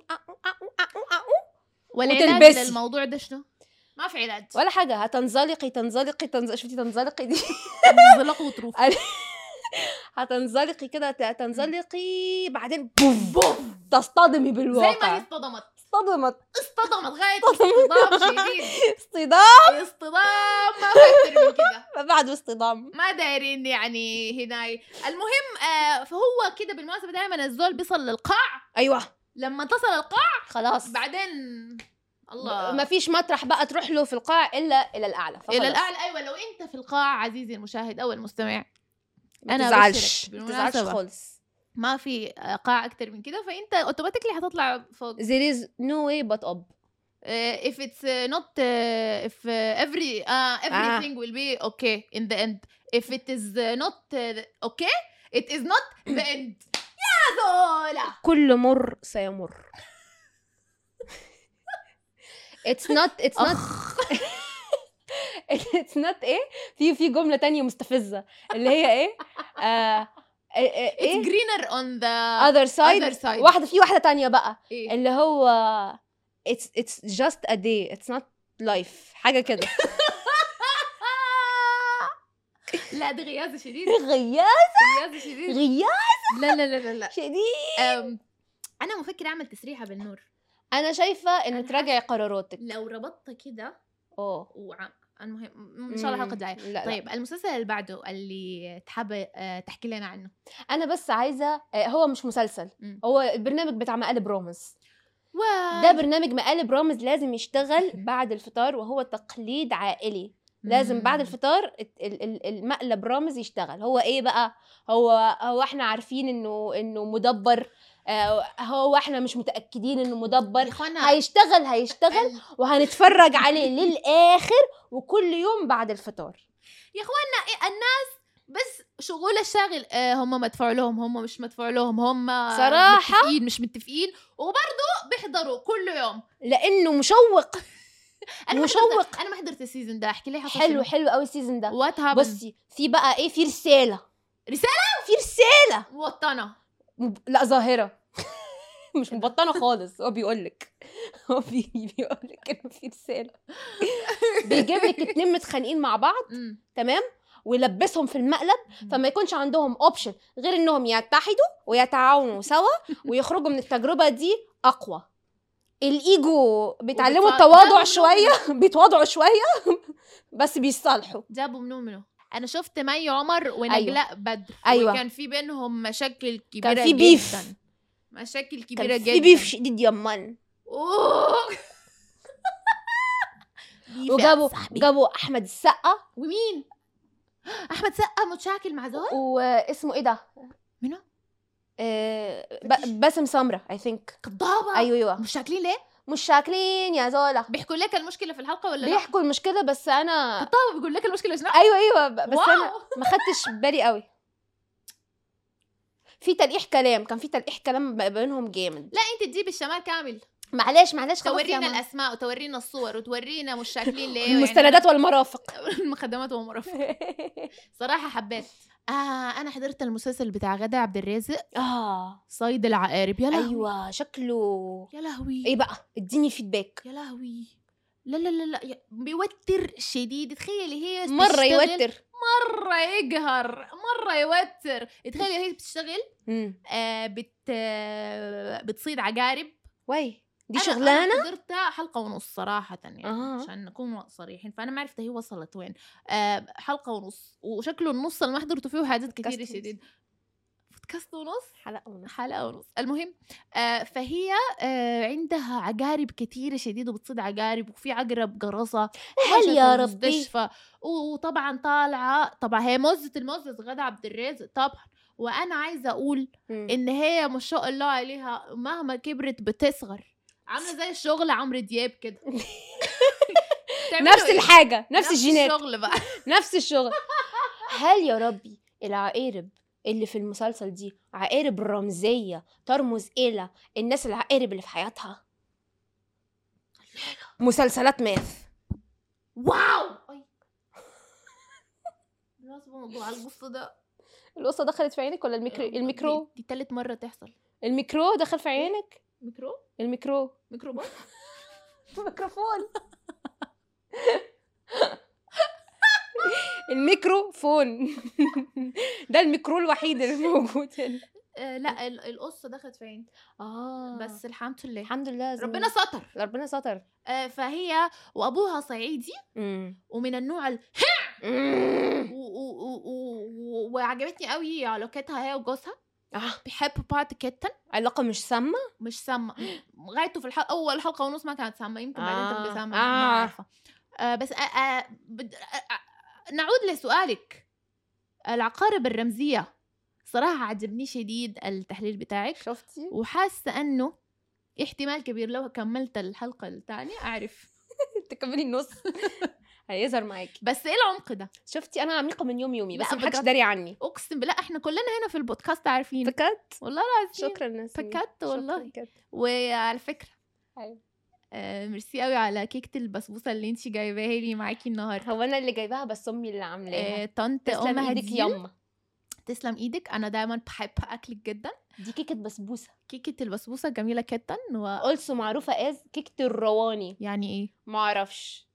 والعلاج وتلبسي. للموضوع ده شنو؟ ما في علاج ولا حاجه هتنزلقي تنزلقي تنزلقي شفتي تنزلقي دي انزلاق وطروف هتنزلقي كده ت- تنزلقي بعدين بوف بوف تصطدمي زي ما هي بالواقع اصطدمت اصطدمت اصطدمت غاية اصطدمت. اصطدام شديد اصطدام اصطدام ما في اكثر من كده ما بعده اصطدام ما دايرين يعني هناي المهم آه فهو كده بالمناسبة دائما الزول بيصل للقاع ايوه لما تصل القاع خلاص بعدين الله ما فيش مطرح بقى تروح له في القاع الا الى الاعلى فخلاص. الى الاعلى ايوه لو انت في القاع عزيزي المشاهد او المستمع ما أنا تزعلش أبشرك ما تزعلش بالمناسبة. خالص ما في آه، قاع اكتر من كده فانت اوتوماتيكلي حتطلع فوق there is no way but up uh, if it's uh, not uh, if uh, every uh, everything will be okay in the end if it is uh, not uh, okay it is not the end يا زولا كل مر سيمر it's not it's not it's not ايه في في جمله تانية مستفزه اللي هي ايه آه إيه- it's ايه greener on the other side, other side. واحده في واحده تانية بقى إيه؟ اللي هو it's it's just a day it's not life حاجه كده لا ده غياز شديد غياس غياز شديد غياس لا لا لا لا لا شديد أم، انا مفكرة اعمل تسريحة بالنور انا شايفه انه أنا تراجعي قراراتك لو ربطت كده اه وعم المهم ان شاء الله الحلقة الجاية لا لا. طيب المسلسل اللي بعده اللي تحب آه، تحكي لنا عنه انا بس عايزه آه، هو مش مسلسل مم. هو البرنامج بتاع مقالب رامز واي. ده برنامج مقالب رامز لازم يشتغل بعد الفطار وهو تقليد عائلي لازم بعد مم. الفطار الت- ال- ال- المقلب رامز يشتغل هو ايه بقى هو هو احنا عارفين انه انه مدبر آه، هو احنا مش متاكدين انه يا مدبر اخوانا هيشتغل هيشتغل وهنتفرج عليه للاخر وكل يوم بعد الفطار يا اخوانا إيه الناس بس شغول الشاغل آه هم مدفوع لهم هم مش مدفوع لهم هم صراحة؟ متفقين مش متفقين وبرضه بيحضروا كل يوم لانه مشوق انا ما مشوق. حضرت انا ما حضرت السيزون ده احكي لي حصل حلو حلو قوي السيزون ده وات هابن بصي في بقى ايه في رساله رسالة؟ في رساله وطنة مب... لا ظاهره مش مبطنه خالص هو بيقول لك هو بي... بيقول لك انه في رساله بيجيب لك اتنين متخانقين مع بعض مم. تمام ويلبسهم في المقلب فما يكونش عندهم اوبشن غير انهم يتحدوا ويتعاونوا سوا ويخرجوا من التجربه دي اقوى الايجو بيتعلموا وبتص- التواضع جابوا شويه بيتواضعوا شويه بس بيصالحوا جابوا منو منو انا شفت مي عمر ونجلاء بدر أيوة. وكان في بينهم مشاكل كبيرة في بيف. جدا مشاكل كبيرة كان جدا في بيف شديد يمان أوه. بيف يا وجابوا صاحبي. جابوا احمد السقا ومين احمد سقا متشاكل مع زول واسمه ايه ده منو آه ب- باسم سمره اي ثينك كضابة ايوه ايوه مش شاكلين ليه مش شاكلين يا زولا بيحكوا لك المشكله في الحلقه ولا لا بيحكوا المشكله بس انا كضابة بيقول لك المشكله شنو ايوه ايوه ب- بس واو. انا ما خدتش بالي قوي في تلقيح كلام كان في تلقيح كلام ب- بينهم جامد لا انت تجيب الشمال كامل معلش معلش خلاص يا تورينا ماما. الاسماء وتورينا الصور وتورينا مش شاكلين ليه المستندات والمرافق يعني المخدمات ومرافق صراحه حبيت آه انا حضرت المسلسل بتاع غدا عبد الرازق اه صيد العقارب يا لهوي ايوه شكله يا لهوي ايه بقى اديني فيدباك يا لهوي لا لا لا لا يا- بيوتر شديد تخيلي هي مره بتشتغل- يوتر مره يقهر مره يوتر تخيلي هي بتشتغل مم. آه بت آه بتصيد عقارب واي دي أنا- شغلانه انا حضرتها حلقه ونص صراحه يعني أها. عشان نكون صريحين فانا ما عرفت هي وصلت وين آه حلقه ونص وشكله النص اللي ما حضرته فيه حاجات كثيره بودكاست شديد بودكاست ونص حلقه ونص حلقه ونص المهم آه فهي آه عندها عقارب كثيره شديد وبتصيد عقارب وفي عقرب قرصه هل ومشت يا ربي المستشفى وطبعا طالعه طبعا هي مزة المزز غدا عبد الرازق طبعا وانا عايزه اقول مم. ان هي ما شاء الله عليها مهما كبرت بتصغر عامله زي الشغل عمرو دياب كده بتعملوا نفس إيه؟ الحاجه نفس الجينات الشغل بقى نفس الشغل هل يا ربي العقارب اللي في المسلسل دي عقارب رمزية ترمز إلى الناس العقارب اللي في حياتها مسلسلات ماث واو أي. بالمناسبة موضوع القصة ده القصه دخلت في عينك ولا الميكرو الميكرو دي, دي تالت مرة تحصل الميكرو دخل في عينك ميكرو الميكرو ميكروباص ميكروفون الميكروفون ده الميكرو الوحيد اللي موجود هنا آه لا ال- القصة دخلت في عيني اه بس الحمد لله الحمد لله زي- ربنا ستر ربنا ستر آه فهي وابوها صعيدي مم. ومن النوع ال... مم. و... و... و... و... وعجبتني قوي علاقتها هي وجوزها آه، بيحبوا بعض جدا علاقة مش سامة مش سامة غايته في الحلقة أول حلقة ونص ما كانت سامة يمكن بعدين آه، تبقى سامة آه. ما عارفة آه بس آه آه بد... آه آه نعود لسؤالك العقارب الرمزية صراحة عجبني شديد التحليل بتاعك شفتي وحاسة أنه احتمال كبير لو كملت الحلقة الثانية أعرف تكملي النص هيظهر معاكي بس إيه العمق ده؟ شفتي انا عميقة من يوم يومي بس لا، ما حدش بجد. داري عني أقسم بالله إحنا كلنا هنا في البودكاست عارفين بجد والله العظيم شكرا نسمين بجد شكراً والله بجد. وعلى فكرة أيوة. آه ميرسي قوي على كيكة البسبوسة اللي انتي جايباها لي معاكي النهاردة هو انا اللي جايباها بس امي اللي عاملاها آه طنط تسلم أم ايدك هديل يما تسلم ايدك انا دايما بحب اكلك جدا دي كيكة بسبوسة كيكة البسبوسة جميلة جدا و ألسو معروفة از كيكة الرواني يعني ايه معرفش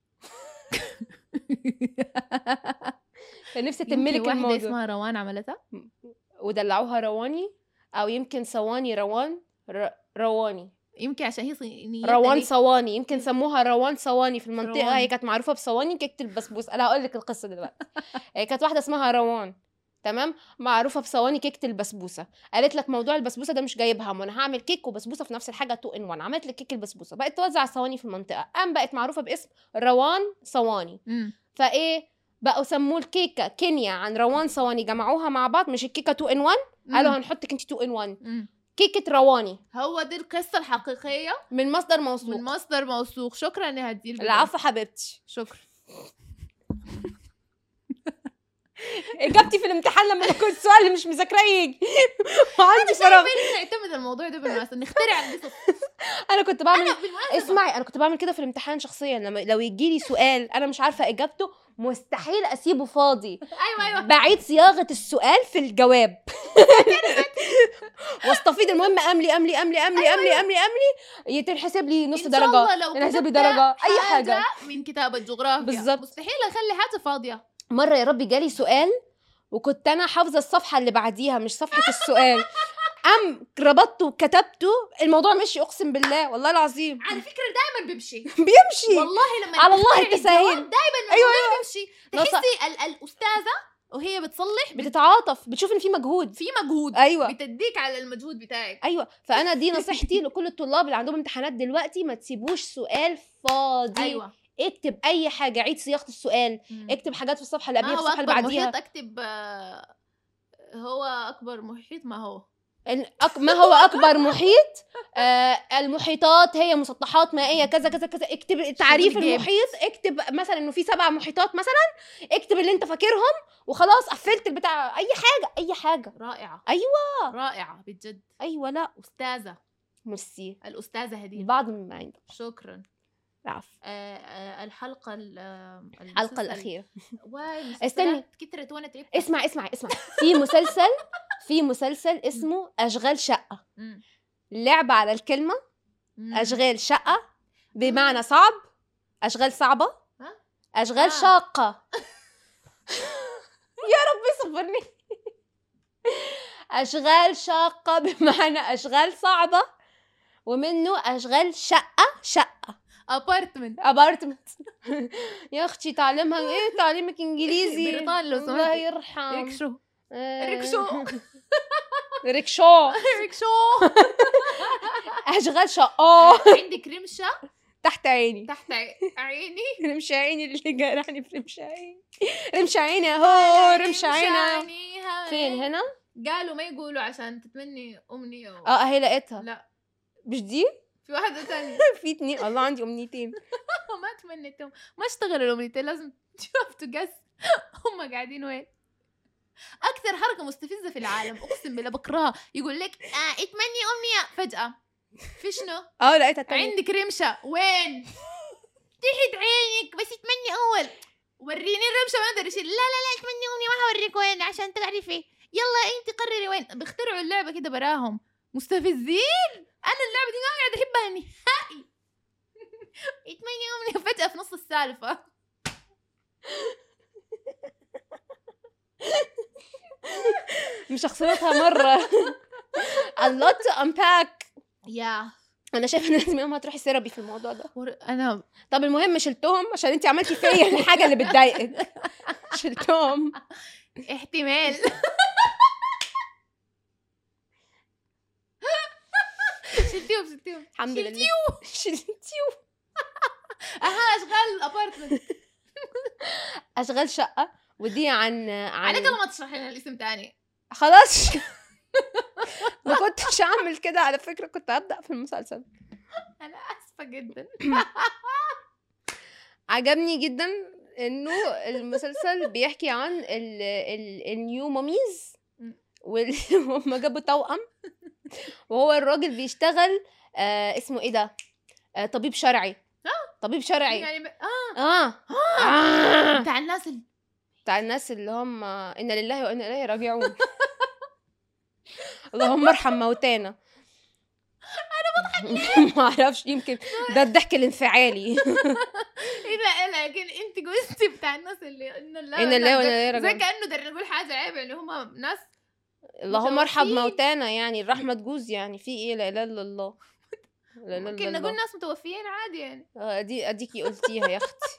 كان نفسي يمكن تملك واحدة الموضوع اسمها روان عملتها ودلعوها رواني او يمكن صواني روان ر... رواني يمكن عشان هي صينية روان صواني يمكن سموها روان صواني في المنطقه روان. هي كانت معروفه بصواني كيكه البسبوس انا هقول لك القصه دلوقتي هي كانت واحده اسمها روان تمام معروفه بصواني كيكه البسبوسه قالت لك موضوع البسبوسه ده مش جايب هم وانا هعمل كيك وبسبوسه في نفس الحاجه 2 ان 1 عملت لك كيك البسبوسه بقت توزع صواني في المنطقه قام بقت معروفه باسم روان صواني مم. فايه بقوا سموه الكيكه كينيا عن روان صواني جمعوها مع بعض مش الكيكه 2 ان 1 قالوا مم. هنحط انت 2 ان 1 مم. كيكه رواني هو دي القصة الحقيقية من مصدر موثوق من مصدر موثوق شكرا يا هديل بجد. العفو حبيبتي شكرا اجابتي في الامتحان لما كنت السؤال اللي مش مذاكراه يجي وعندي فراغ فين نعتمد الموضوع ده بالمناسبة نخترع القصص انا كنت بعمل أنا بالمناسبة اسمعي انا كنت بعمل كده في الامتحان شخصيا لما لو يجي لي سؤال انا مش عارفه اجابته مستحيل اسيبه فاضي أيوه أيوه بعيد صياغه السؤال في الجواب واستفيض المهم املي املي املي املي املي املي املي يتحسب لي نص إن شاء درجه الله لو ينحسب لي كتبت درجه اي حاجه من كتاب الجغرافيا بالظبط. مستحيل اخلي حاجه فاضيه مره يا ربي جالي سؤال وكنت انا حافظه الصفحه اللي بعديها مش صفحه السؤال ام ربطته وكتبته الموضوع مشي اقسم بالله والله العظيم على فكره دايما بيمشي بيمشي والله لما على الله تخترعي التساهل. الجواب دايما أيوة، الموضوع بيمشي نص- تحسي ال- الاستاذه وهي بتصلح بت- بتتعاطف بتشوف ان في مجهود في مجهود ايوه بتديك على المجهود بتاعك ايوه فانا دي نصيحتي لكل الطلاب اللي عندهم امتحانات دلوقتي ما تسيبوش سؤال فاضي ايوه اكتب اي حاجه عيد صياغه السؤال مم. اكتب حاجات في الصفحه اللي ما قبليها في هو الصفحه اللي اكبر بعديها محيط اكتب آه، هو اكبر محيط ما هو ال- أك- ما هو اكبر محيط آه المحيطات هي مسطحات مائيه كذا كذا كذا اكتب تعريف جامد. المحيط اكتب مثلا انه في سبع محيطات مثلا اكتب اللي انت فاكرهم وخلاص قفلت البتاع اي حاجه اي حاجه رائعه ايوه رائعه بجد ايوه لا استاذه ميرسي الاستاذه هديه البعض مما عندك شكرا العفو آه، آه، الحلقه ال- آه، الحلقه المسلسل- الاخيره واي استني. مسلسلات كترت وانا تعبت اسمع اسمع اسمع في مسلسل في مسلسل اسمه اشغال شقه مم. لعبه على الكلمه مم. اشغال شقه بمعنى صعب اشغال صعبه ها؟ اشغال آه. شاقه يا رب صبرني اشغال شاقه بمعنى اشغال صعبه ومنه اشغال شقه شقه ابارتمنت ابارتمنت يا اختي تعليمها ايه تعليمك انجليزي بريطاني لو الله سمحتي يرحم ريكشو آه. ريكشو. ريكشو ريكشو اشغال شقه عندك رمشه تحت عيني تحت عيني رمش عيني اللي جرحني في رمش عيني رمش عيني اهو رمش عيني عيني فين هنا قالوا ما يقولوا عشان تتمني امنيه و... اه اهي لقيتها لا مش دي في واحده ثانيه في اتنين الله عندي امنيتين ما تمنيتهم ما اشتغلوا الامنيتين لازم تشوف تقس هم قاعدين وين اكثر حركه مستفزه في العالم اقسم بالله بكرهها يقول لك آه اتمني امنيه فجاه في شنو اه لقيتها التانية عندك رمشه وين تحت عينك بس اتمني اول وريني الرمشه ما ادري ايش لا لا لا اتمني امي ما حوريك وين عشان تعرفي يلا انت قرري وين بيخترعوا اللعبه كده براهم مستفزين انا اللعبه دي ما قاعده احبها نهائي اتمني امي فجاه في نص السالفه مشخصنتها مره a lot to unpack يا انا شايفه ان لازم يوم تروحي ثيرابي في الموضوع ده ور- انا طب المهم شلتهم عشان انت عملتي فيا الحاجه اللي بتضايقك شلتهم احتمال شلتيهم شلتيهم الحمد لله شلتيهم اها اشغال الابارتمنت اشغال شقه ودي عن عليك عن ما تشرح لنا الاسم تاني خلاص ما كنتش اعمل كده على فكره كنت هبدا في المسلسل انا اسفه جدا عجبني جدا انه المسلسل بيحكي عن ال ال النيو ماميز مم. وهم جابوا توأم وهو الراجل بيشتغل آه اسمه ايه ده آه طبيب شرعي طبيب شرعي يعني ب... اه اه آه. بتاع الناس اللي بتاع الناس اللي هم انا لله وانا اليه راجعون اللهم ارحم موتانا انا بضحك ما اعرفش يمكن ده الضحك الانفعالي ايه لا لكن انت قلتي بتاع الناس اللي ان الله ان الله وانا اليه زي راجعون كانه در نقول حاجه عيب يعني هم ناس اللهم ارحم متوفين. موتانا يعني الرحمه تجوز يعني في ايه لا اله الا الله لا اله ممكن الا نقول الله ناس متوفيين عادي يعني آه، ادي اديكي قلتيها يا اختي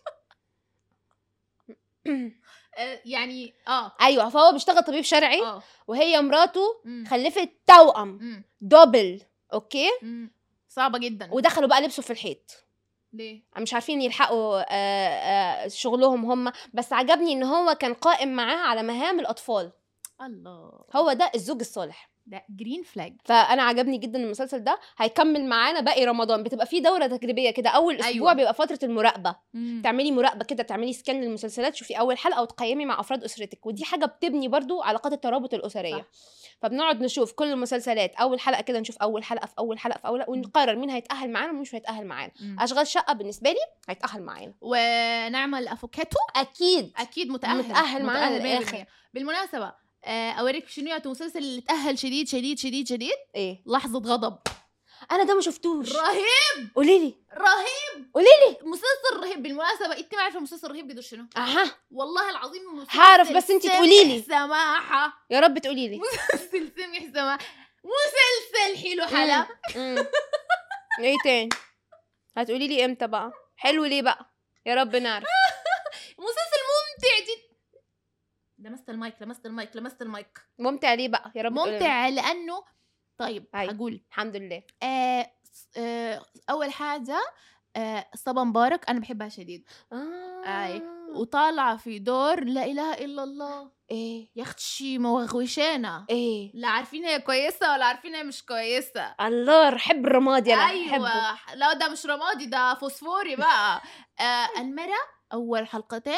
آه يعني اه ايوه فهو بيشتغل طبيب شرعي اه وهي مراته مم. خلفت توأم مم. دبل اوكي مم. صعبه جدا ودخلوا بقى لبسوا في الحيط ليه مش عارفين يلحقوا آه، آه، شغلهم هم بس عجبني ان هو كان قائم معاها على مهام الاطفال الله هو ده الزوج الصالح ده جرين فلاج فانا عجبني جدا المسلسل ده هيكمل معانا باقي رمضان بتبقى فيه دوره تجريبيه كده اول اسبوع أيوة. بيبقى فتره المراقبه تعملي مراقبه كده تعملي سكان للمسلسلات تشوفي اول حلقه وتقيمي مع افراد اسرتك ودي حاجه بتبني برضو علاقات الترابط الاسريه صح. فبنقعد نشوف كل المسلسلات اول حلقه كده نشوف اول حلقه في اول حلقه في اول حلقة ونقرر مين هيتاهل معانا ومين مش هيتاهل معانا مم. اشغال شقه بالنسبه لي هيتاهل معانا ونعمل افوكاتو اكيد اكيد متاهل متأهل معانا مية للآخر. بالمية. بالمناسبه آه، اوريك شنو يا المسلسل اللي تاهل شديد شديد شديد شديد ايه لحظه غضب انا ده ما شفتوش رهيب قولي لي رهيب قولي لي مسلسل رهيب بالمناسبه انت ما عارفه المسلسل رهيب قدر شنو اها والله العظيم مسلسل هعرف بس انتي تقولي لي. سمح سماحه يا رب تقولي لي مسلسل سمح سماحه مسلسل حلو حلا مم. ايه تاني هتقولي لي امتى بقى حلو ليه بقى يا رب نعرف مسلسل ممتع جدا لمست المايك لمست المايك لمست المايك ممتع ليه بقى يا رب تقولي لي. ممتع لانه طيب هاي. هقول الحمد لله آه آه اول حاجه آه صبا مبارك انا بحبها شديد آه. أي. وطالعه في دور لا اله الا الله ايه يا اختي موغوشانه ايه لا عارفين هي كويسه ولا عارفين هي مش كويسه الله رحب الرمادي انا ايوه بحبه لا ده مش رمادي ده فوسفوري بقى آه المرة اول حلقتين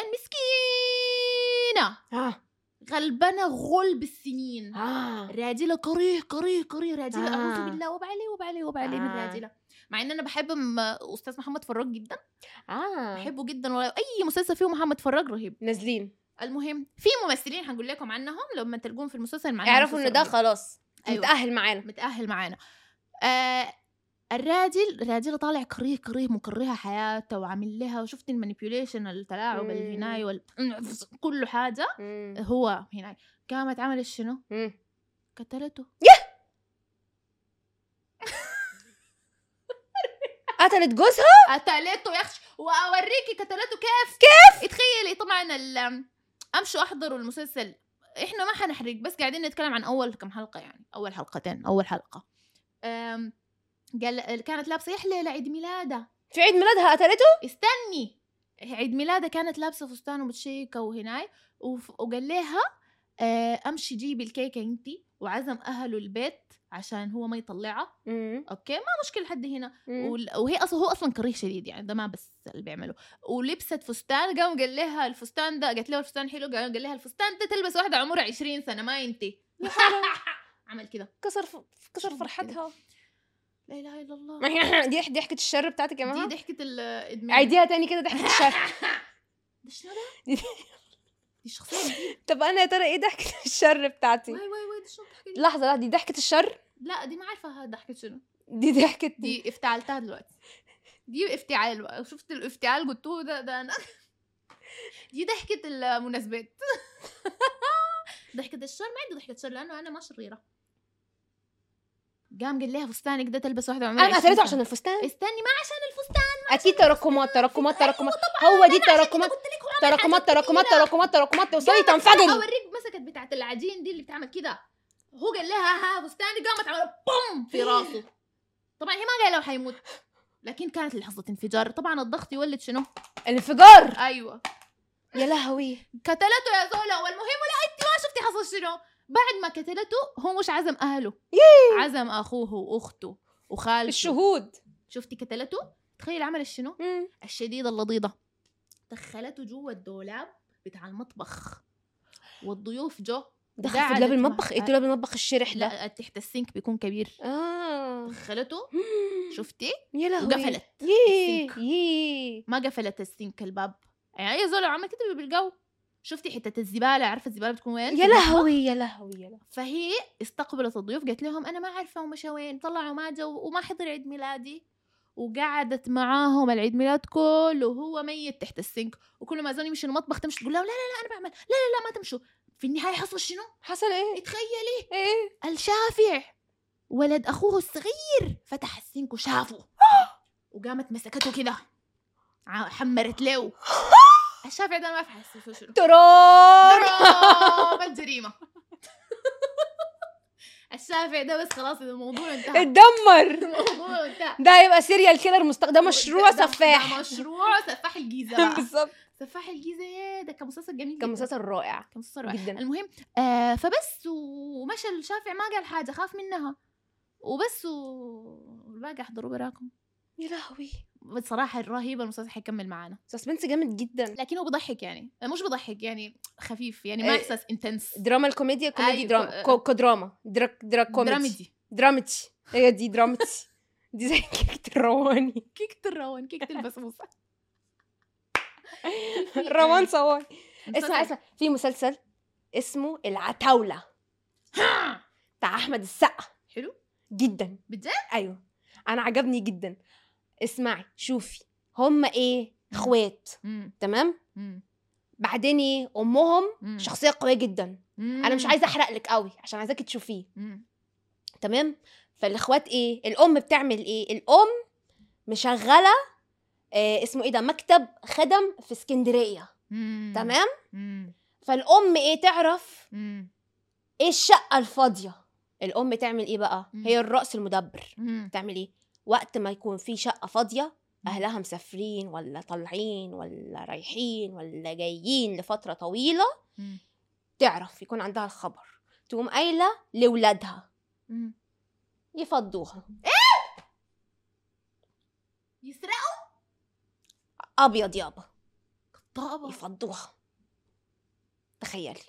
مسكينه ها غلبانه غلب السنين ها راجله كريه كريه كريه راجله آه. اعوذ بالله وبعلي وبعلي وبعلي من آه. راجله مع ان انا بحب م- استاذ محمد فراج جدا اه بحبه جدا ولا اي مسلسل فيه محمد فراج رهيب نازلين المهم في ممثلين هنقول لكم عنهم لما تلقوهم في المسلسل معنا اعرفوا ان ده خلاص أيوة. متأهل معانا متأهل معانا آه الراجل الراجل طالع كريه كريه مكرهها حياته وعامل لها وشفت المانيبيوليشن التلاعب مم. الهناي وال... كل حاجة مم. هو هناي قامت عملت شنو؟ مم. قتلته قتلت جوزها قتلته يا اخي واوريكي قتلته كيف كيف تخيلي طبعا ال... امشوا احضروا المسلسل احنا ما حنحرق بس قاعدين نتكلم عن اول كم حلقه يعني اول حلقتين اول حلقه أم... قال كانت لابسه يحلى لعيد ميلادها في عيد ميلادها قتلته استني عيد ميلادها كانت لابسه فستان ومتشيكه وهناي وف... وقال لها آه، امشي جيبي الكيكه انتي وعزم اهله البيت عشان هو ما يطلعها مم. اوكي ما مشكله حد هنا مم. وال- وهي اصلا هو اصلا كريه شديد يعني ده ما بس اللي بيعمله ولبست فستان قام قال لها الفستان ده قالت له الفستان حلو قام قال لها الفستان ده تلبس واحده عمرها 20 سنه ما انتي يا حرام عمل كده كسر ف... كسر شو فرحتها لا اله الا الله دي دي ضحكه الشر بتاعتك يا دي ماما ضحكه الادمان عيديها تاني كده ضحكه الشر ده شنو ده؟ دي- دي شخصيه جديده طب انا يا ترى ايه ضحكه الشر بتاعتي واي واي واي دي شنو الضحكه دي؟ لحظه لا دي ضحكه الشر لا دي ما عارفه ضحكه شنو دي ضحكه دي افتعلتها دلوقتي دي افتعال بقى شفت الافتعال قلتوه ده ده انا دي ضحكة المناسبات ضحكة الشر ما عندي ضحكة شر لأنه أنا ما شريرة قام قال لها فستانك ده تلبس واحدة عمرها انا 20 قتلته سنة. عشان الفستان استني ما عشان الفستان اكيد تراكمات تراكمات تراكمات هو دي تراكمات قلت لك هو عمل تراكمات حاجات تراكمات كتيرة. تراكمات تراكمات توصلي قامت تنفجري اوريك مسكت بتاعت العجين دي اللي بتعمل كده هو قال لها ها فستاني قامت عملت بوم في راسه طبعا هي ما قال له حيموت لكن كانت لحظة انفجار طبعا الضغط يولد شنو الانفجار ايوه يا لهوي قتلته يا زولا والمهم لا انت ما شفتي حصل شنو بعد ما قتلته هو مش عزم اهله عزم اخوه واخته وخالته الشهود شفتي قتلته تخيل عمل شنو مم. الشديدة اللضيضة دخلته جوا الدولاب بتاع المطبخ والضيوف جو دخل في قعدت دولاب مع- المطبخ ايه دولاب المطبخ الشرح ده لا تحت السينك بيكون كبير اه دخلته شفتي يا لهوي وقفلت ييه السينك. ييه ما قفلت السينك الباب يعني اي زول لو عمل كده بالجو شفتي حتة الزبالة عارفة الزبالة بتكون وين في يا المطبخ؟ لهوي يا لهوي يا لهوي فهي استقبلت الضيوف قالت لهم انا ما عارفه هم مشوا وين طلعوا ما جو وما حضر عيد ميلادي وقعدت معاهم العيد ميلاد كله وهو ميت تحت السنك وكل ما زول يمشي المطبخ تمشي تقول له لا لا لا انا بعمل لا لا لا ما تمشوا في النهايه حصل شنو؟ حصل ايه تخيلي ايه الشافع ولد اخوه الصغير فتح السنك وشافه وقامت مسكته كده ع- حمرت له الشافع ده ما في حسيته شنو تراب درام الجريمة الشافع ده بس خلاص الموضوع انتهى اتدمر الموضوع انتهى ده يبقى سيريال كيلر مستق... ده مشروع ده- ده- سفاح ده مشروع سفاح الجيزة بقى بالظبط سفاح الجيزة يا ده كان مسلسل جميل كان جداً. مسلسل رائع كان مسلسل رائع. جدا المهم آه فبس ومشى الشافع ما قال حاجة خاف منها وبس والباقي احضروا براكم يا لهوي بصراحة الرهيب المسلسل حيكمل معانا سسبنس جامد جدا لكن هو بضحك يعني مش بضحك يعني خفيف يعني ما إيه. احساس انتنس دراما الكوميديا كوميدي أيوة، دراما آه. كو... كودراما دراك دراك كوميدي دراميدي درامتي هي دي درامتي دي زي كيكة الرواني كيكة الروان كيكة البسبوسة روان صواني اسمع مسلسل. اسمع في مسلسل اسمه العتاولة بتاع احمد السقا حلو جدا بجد؟ ايوه انا عجبني جدا اسمعي شوفي هما ايه اخوات مم. تمام مم. بعدين ايه امهم مم. شخصيه قويه جدا انا مش مم. عايزه احرق لك قوي عشان عايزاكي تشوفيه مم. تمام فالاخوات ايه الام بتعمل ايه الام مشغله آه اسمه ايه ده مكتب خدم في اسكندريه مم. تمام مم. فالام ايه تعرف مم. ايه الشقه الفاضيه الام تعمل ايه بقى مم. هي الراس المدبر مم. تعمل ايه وقت ما يكون في شقه فاضيه اهلها مسافرين ولا طالعين ولا رايحين ولا جايين لفتره طويله مم. تعرف يكون عندها الخبر تقوم قايله لاولادها مم. يفضوها يسرقوا ابيض يابا طابة يفضوها تخيلي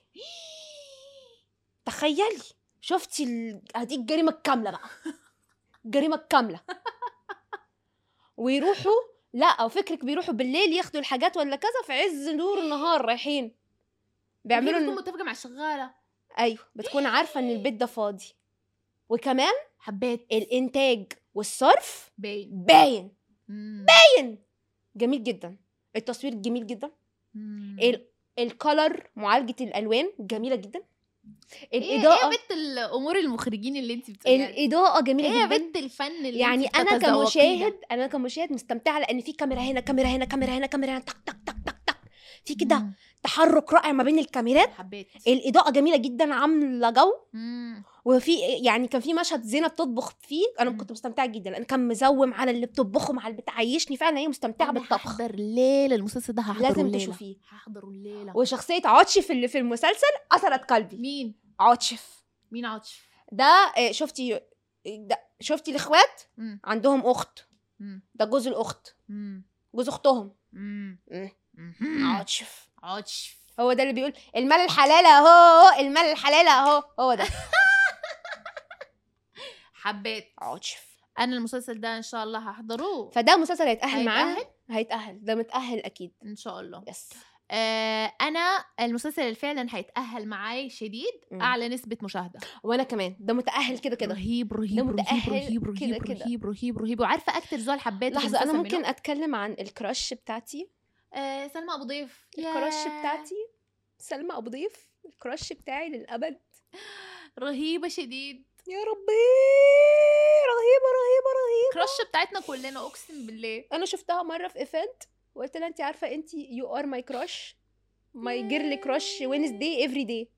تخيلي شفتي ال... هدي الجريمه الكامله بقى الجريمه الكامله ويروحوا لا او فكرك بيروحوا بالليل ياخدوا الحاجات ولا كذا في عز نور النهار رايحين بيعملوا بتكون إن... متفقة مع الشغالة ايوه بتكون عارفه ان البيت ده فاضي وكمان حبيت الانتاج والصرف باين باين مم. باين جميل جدا التصوير جميل جدا مم. ال... الكلر معالجه الالوان جميله جدا ايه الاضاءه ايه بنت الامور المخرجين اللي انت بتقوليها دي؟ الاضاءه جميله ايه جدا بنت الفن اللي يعني انت انا بتتذوقيها؟ كمشاهد انا كمشاهد مستمتعه لان في كاميرا هنا كاميرا هنا كاميرا هنا كاميرا هنا تك تك تك تك تك في كده مم. تحرك رائع ما بين الكاميرات حبيت الاضاءه جميله جدا عامله جو مم. وفي يعني كان في مشهد زينب بتطبخ فيه انا مم. كنت مستمتعه جدا لان كان مزوم على اللي بتطبخه مع اللي بتعيشني فعلا هي مستمتعه أنا بالطبخ هحضر الليله المسلسل ده هحضره لازم الليلة. تشوفيه هحضره الليله وشخصيه عطشي اللي في المسلسل اثرت قلبي مين عطشف مين عطش ده آه، شفتي ده شفتي الاخوات مم. عندهم اخت مم. ده جوز الاخت مم. جوز اختهم مم. مم. مم. عطشف عطش هو ده اللي بيقول المال الحلال اهو المال الحلال اهو هو ده حبيت عطشف انا المسلسل ده ان شاء الله هحضره فده مسلسل هيتاهل معانا هيتأهل؟ هيتاهل ده متاهل اكيد ان شاء الله يس آه انا المسلسل اللي فعلا هيتاهل معاي شديد مم. اعلى نسبه مشاهده وانا كمان ده متاهل كده كده رهيب رهيب ده رهيب متأهل رهيب كده رهيب كده. رهيب رهيب رهيب وعارفه اكتر زول حبيته في لحظه انا المسلسل ممكن منه؟ اتكلم عن الكراش بتاعتي آه سلمى ابو ضيف الكراش ياه. بتاعتي سلمى ابو ضيف الكراش بتاعي للابد رهيبه شديد يا ربي رهيبه رهيبه رهيبه كراش بتاعتنا كلنا اقسم بالله انا شفتها مره في ايفنت وقلت لها انت عارفه انت يو ار ماي كراش ماي جيرلي كراش وينزداي افري داي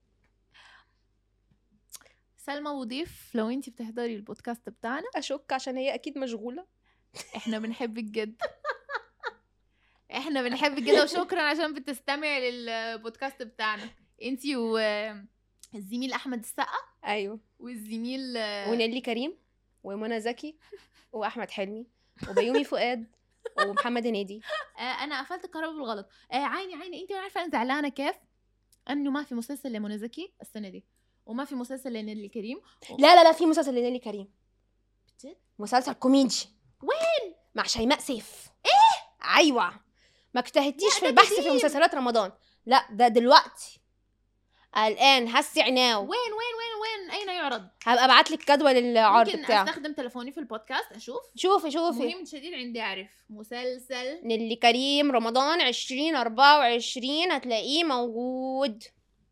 سلمى ابو ضيف لو انت بتحضري البودكاست بتاعنا اشك عشان هي اكيد مشغوله احنا بنحبك جدا احنا بنحبك جدا وشكرا عشان بتستمعي للبودكاست بتاعنا انتي والزميل احمد السقا ايوه والزميل ونيلي كريم ومنى زكي واحمد حلمي وبيومي فؤاد ومحمد هنيدي آه انا قفلت الكهرباء بالغلط آه عيني عيني انت عارفه انا زعلانه كيف انه ما في مسلسل لمنى زكي السنه دي وما في مسلسل لنيلي كريم لا لا لا في مسلسل لنيلي كريم بجد؟ مسلسل كوميدي وين مع شيماء سيف ايه ايوه ما اجتهدتيش لا، في ده البحث في قديم. مسلسلات رمضان لا ده دلوقتي الان هسي عناو وين وين وين وين اين يعرض هبقى ابعت لك جدول العرض ممكن بتاعه استخدم تلفوني في البودكاست اشوف شوفي شوفي مهم شديد عندي اعرف مسلسل نيلي كريم رمضان عشرين أربعة وعشرين هتلاقيه موجود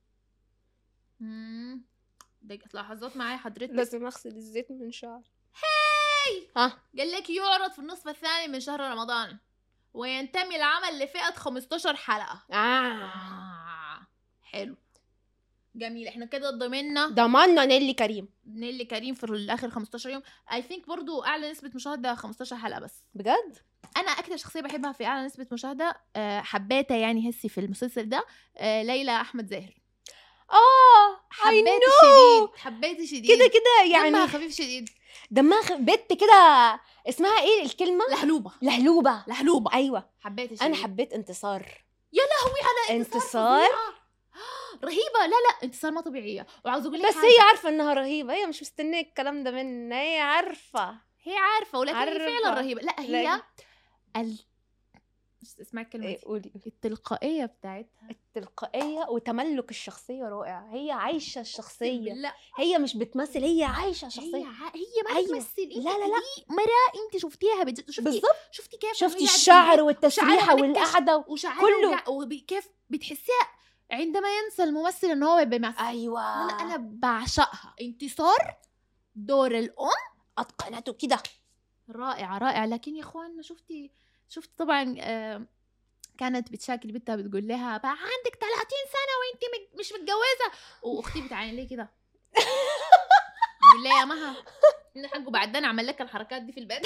مم. دقيقة لحظات معايا حضرتك لازم اغسل الزيت من شعري هاي ها قال لك يعرض في النصف الثاني من شهر رمضان وينتمي العمل لفئة 15 حلقة آه. آه. حلو جميل احنا كده ضمننا ضمنا نيلي كريم نيلي كريم في الاخر 15 يوم اي ثينك برضو اعلى نسبة مشاهدة 15 حلقة بس بجد انا اكتر شخصية بحبها في اعلى نسبة مشاهدة آه، حبيتها يعني هسي في المسلسل ده آه، ليلى احمد زاهر اه I حبيت know. شديد حبيت شديد كده كده يعني يعني خفيف شديد دمها خ... بنت كده اسمها ايه الكلمه لهلوبة لهلوبه لهلوبة ايوه حبيت شديد انا حبيت انتصار يا لهوي على انتصار؟ فظيعة. رهيبه لا لا انتصار ما طبيعيه وعاوز اقول لك بس حاجة. هي عارفه انها رهيبه هي مش مستنيه الكلام ده منها هي عارفه هي عارفه ولكن هي عارفة. فعلا رهيبه لا هي لا. ال اسمعي الكلمه إيه دي قولي التلقائيه بتاعتها التلقائيه وتملك الشخصيه رائع هي عايشه الشخصيه لا هي مش بتمثل هي عايشه هي الشخصيه ع- هي ما أيوة. بتمثل انت لا، لا، لا. دي مراه انت شفتيها بجد شفتي بالظبط شفتي كيف شفتي وهي قاعدة الشعر في والتسريحه وشعرها بتكش- والقعده وشعرها كله. وقع- وكيف بتحسيها عندما ينسى الممثل ان هو بيمثل ايوه انا انا بعشقها انتصار دور الام اتقنته كده رائعة رائعة لكن يا اخواننا شفتي شفتي طبعا آه، كانت بتشاكل بنتها بتقول لها بقى عندك 30 سنة وانت مج- مش متجوزة واختي بتعين ليه كده بتقول لها يا مها ان حقه بعد ده اعمل لك الحركات دي في البيت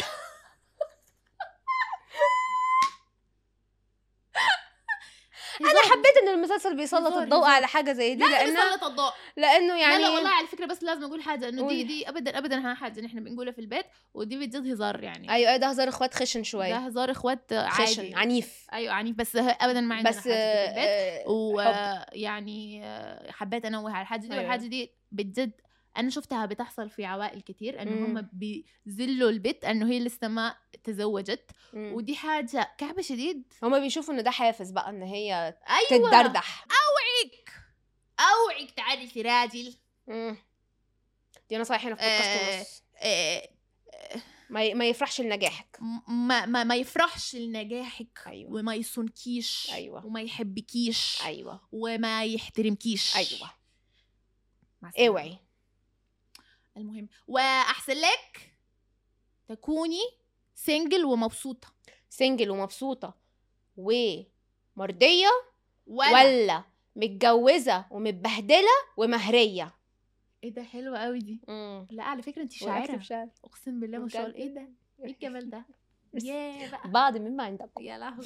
انا حبيت ان المسلسل بيسلط هزار، الضوء هزار. على حاجه زي دي لا لانه بيسلط الضوء لانه يعني لا لا والله على فكرة بس لازم اقول حاجة انه دي قولي. دي ابدا ابدا ها حاجة نحن بنقولها في البيت ودي بجد هزار يعني ايوه ده هزار اخوات خشن ده شويه هزار اخوات عادي خشن عنيف ايوه عنيف بس ه- ابدا ما عندنا بس حاجة في البيت آه، حب. ويعني حبيت انوه على الحاجه دي أيوة. والحاجه دي بجد انا شفتها بتحصل في عوائل كتير انه مم. هم بيذلوا البت انه هي لسه ما تزوجت مم. ودي حاجه كعبه شديد هما بيشوفوا ان ده حافز بقى ان هي ايوه تتدردح اوعك اوعك تعرفي راجل مم. دي نصايح هنا في آه، بودكاست ونص آه، ما ي- ما يفرحش لنجاحك ما ما ما يفرحش لنجاحك ايوه وما يصونكيش أيوة. وما يحبكيش ايوه وما يحترمكيش ايوه مع السلامة. اوعي المهم واحسن لك تكوني سنجل ومبسوطه سنجل ومبسوطه ومرضيه ولا, ولا متجوزه ومتبهدله ومهريه ايه ده حلوه قوي دي مم. لا على فكره انت وأكتب شاعره شعر. اقسم بالله ما شاء الله ايه بجد؟ ده ايه الجمال ده ياه بقى بعض مما عندكم يا لهوي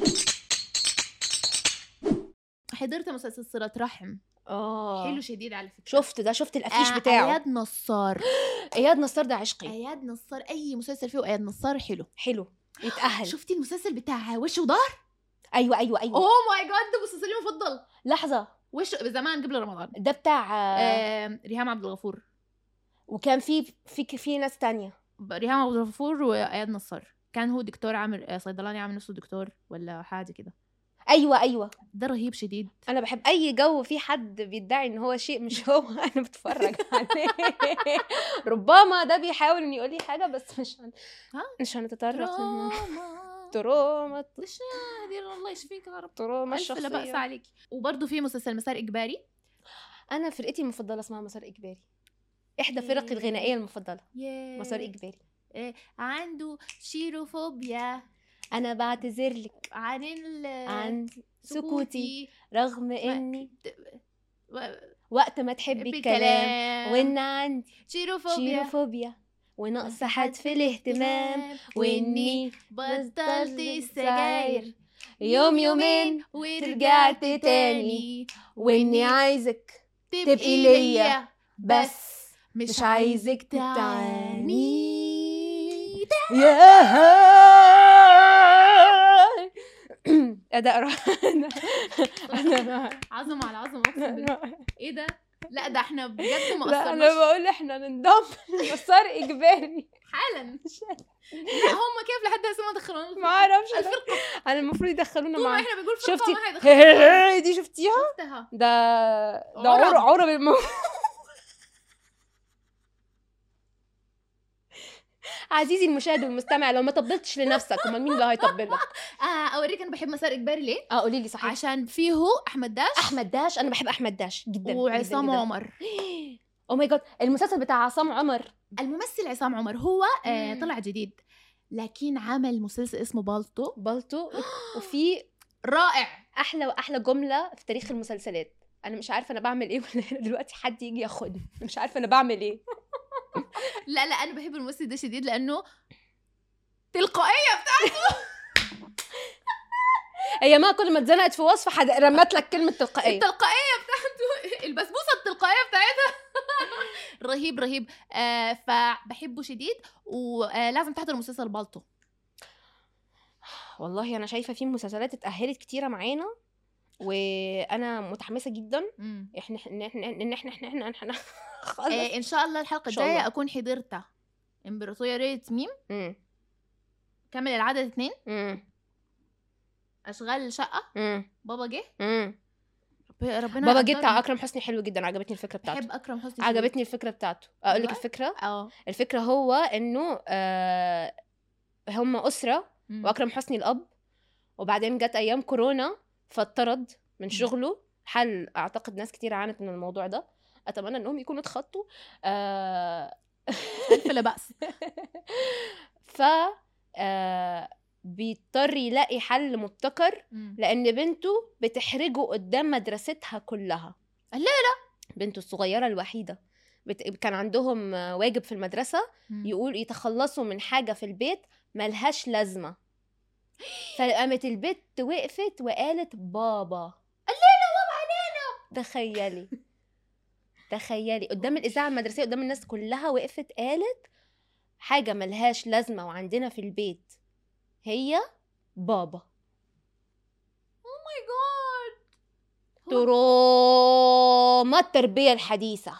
حضرت مسلسل صلة رحم اه حلو شديد على فكره شفت ده شفت الافيش آه، بتاعه اياد نصار اياد نصار ده عشقي اياد نصار اي مسلسل فيه اياد نصار حلو حلو يتأهل شفتي المسلسل بتاع وش وضهر ايوه ايوه ايوه اوه ماي جاد ده مسلسلي المفضل لحظه وش زمان قبل رمضان ده بتاع آه. آه ريهام عبد الغفور وكان في في في ناس تانية ريهام عبد الغفور واياد نصار كان هو دكتور عامل آه، صيدلاني عامل نفسه دكتور ولا حاجه كده ايوه ايوه ده رهيب شديد انا بحب اي جو في حد بيدعي ان هو شيء مش هو انا بتفرج عليه ربما ده بيحاول ان يقول لي حاجه بس مش هن... ها؟ مش هنتطرق دراما تروما وش هذه الله يشفيك يا رب تروما ألف لا بأس الشخصيه عليك وبرضه في مسلسل مسار إجباري انا فرقتي المفضله اسمها مسار اجباري احدى فرقي إيه. الغنائيه المفضله ياه. مسار اجباري إيه، عنده شيروفوبيا انا بعتذر لك عن ال عن سكوتي رغم اني و- وقت ما تحبي الكلام وان عندي شيروفوبيا شيروفوبيا ونقص حد في الاهتمام واني بطلت السجاير يوم يومين ورجعت تاني واني عايزك تبقي ليا بس مش عايزك تعاني يا اداء رائع انا عظمة على عظمة اقسم بالله ايه ده لا ده احنا بجد ما لا انا قصرناش بقول احنا ننضم مسار اجباري حالا لا هم كيف لحد هسه ما دخلونا ما اعرفش أنا- الفرقة انا المفروض يدخلونا طول ما معاهم احنا بنقول فرقة شفتي ما حيدخلونا دي شفتيها شفتها ده ده عرب. عرب عرب المو... عزيزي المشاهد والمستمع لو ما طبلتش لنفسك امال مين اللي هيطبل لك اه اوريك انا بحب مسار اجباري ليه اه قولي لي صحيح عشان فيه احمد داش احمد داش انا بحب احمد داش جدا وعصام جداً جداً. عمر او ماي جاد المسلسل بتاع عصام عمر الممثل عصام عمر هو آه مم. طلع جديد لكن عمل مسلسل اسمه بالطو بالطو وفي رائع احلى واحلى جمله في تاريخ المسلسلات انا مش عارفه انا بعمل ايه ولا هنا دلوقتي حد يجي ياخدني أنا مش عارفه انا بعمل ايه لا لا انا بحب الممثل ده شديد لانه تلقائيه هي ما كل ما اتزنقت في وصف حد رمت لك كلمه تلقائيه التلقائيه بتاعته البسبوسه التلقائيه بتاعتها رهيب رهيب آه فبحبه شديد ولازم تحضر مسلسل بالطو والله انا شايفه في مسلسلات اتاهلت كتيره معانا وانا متحمسه جدا مم. احنا ان احنا ان احنا احنا احنا احنا خلص آه ان شاء الله الحلقه إن شاء الجايه الله. اكون حضرتها امبراطورية ميم مم. كمل العدد اثنين مم. اشغال الشقه مم. بابا جه مم. رب- ربنا بابا جه يقدرنا. بتاع اكرم حسني حلو جدا عجبتني الفكره بتاعته بحب اكرم حسني شديد. عجبتني الفكره بتاعته اقول لك أيوة. الفكره اه الفكره هو انه آه هم اسره مم. واكرم حسني الاب وبعدين جت ايام كورونا فاتطرد من شغله حل اعتقد ناس كتير عانت من الموضوع ده اتمنى انهم يكونوا اتخطوا آه الف لا باس ف آه بيضطر يلاقي حل مبتكر مم. لان بنته بتحرجه قدام مدرستها كلها لا، لا. بنته الصغيره الوحيده بت... كان عندهم آه، واجب في المدرسه مم. يقول يتخلصوا من حاجه في البيت ملهاش لازمه فقامت البت وقفت وقالت بابا الليله بابا علينا تخيلي تخيلي قدام الاذاعه المدرسيه قدام الناس كلها وقفت قالت حاجه ملهاش لازمه وعندنا في البيت هي بابا او ماي جاد تروما التربيه الحديثه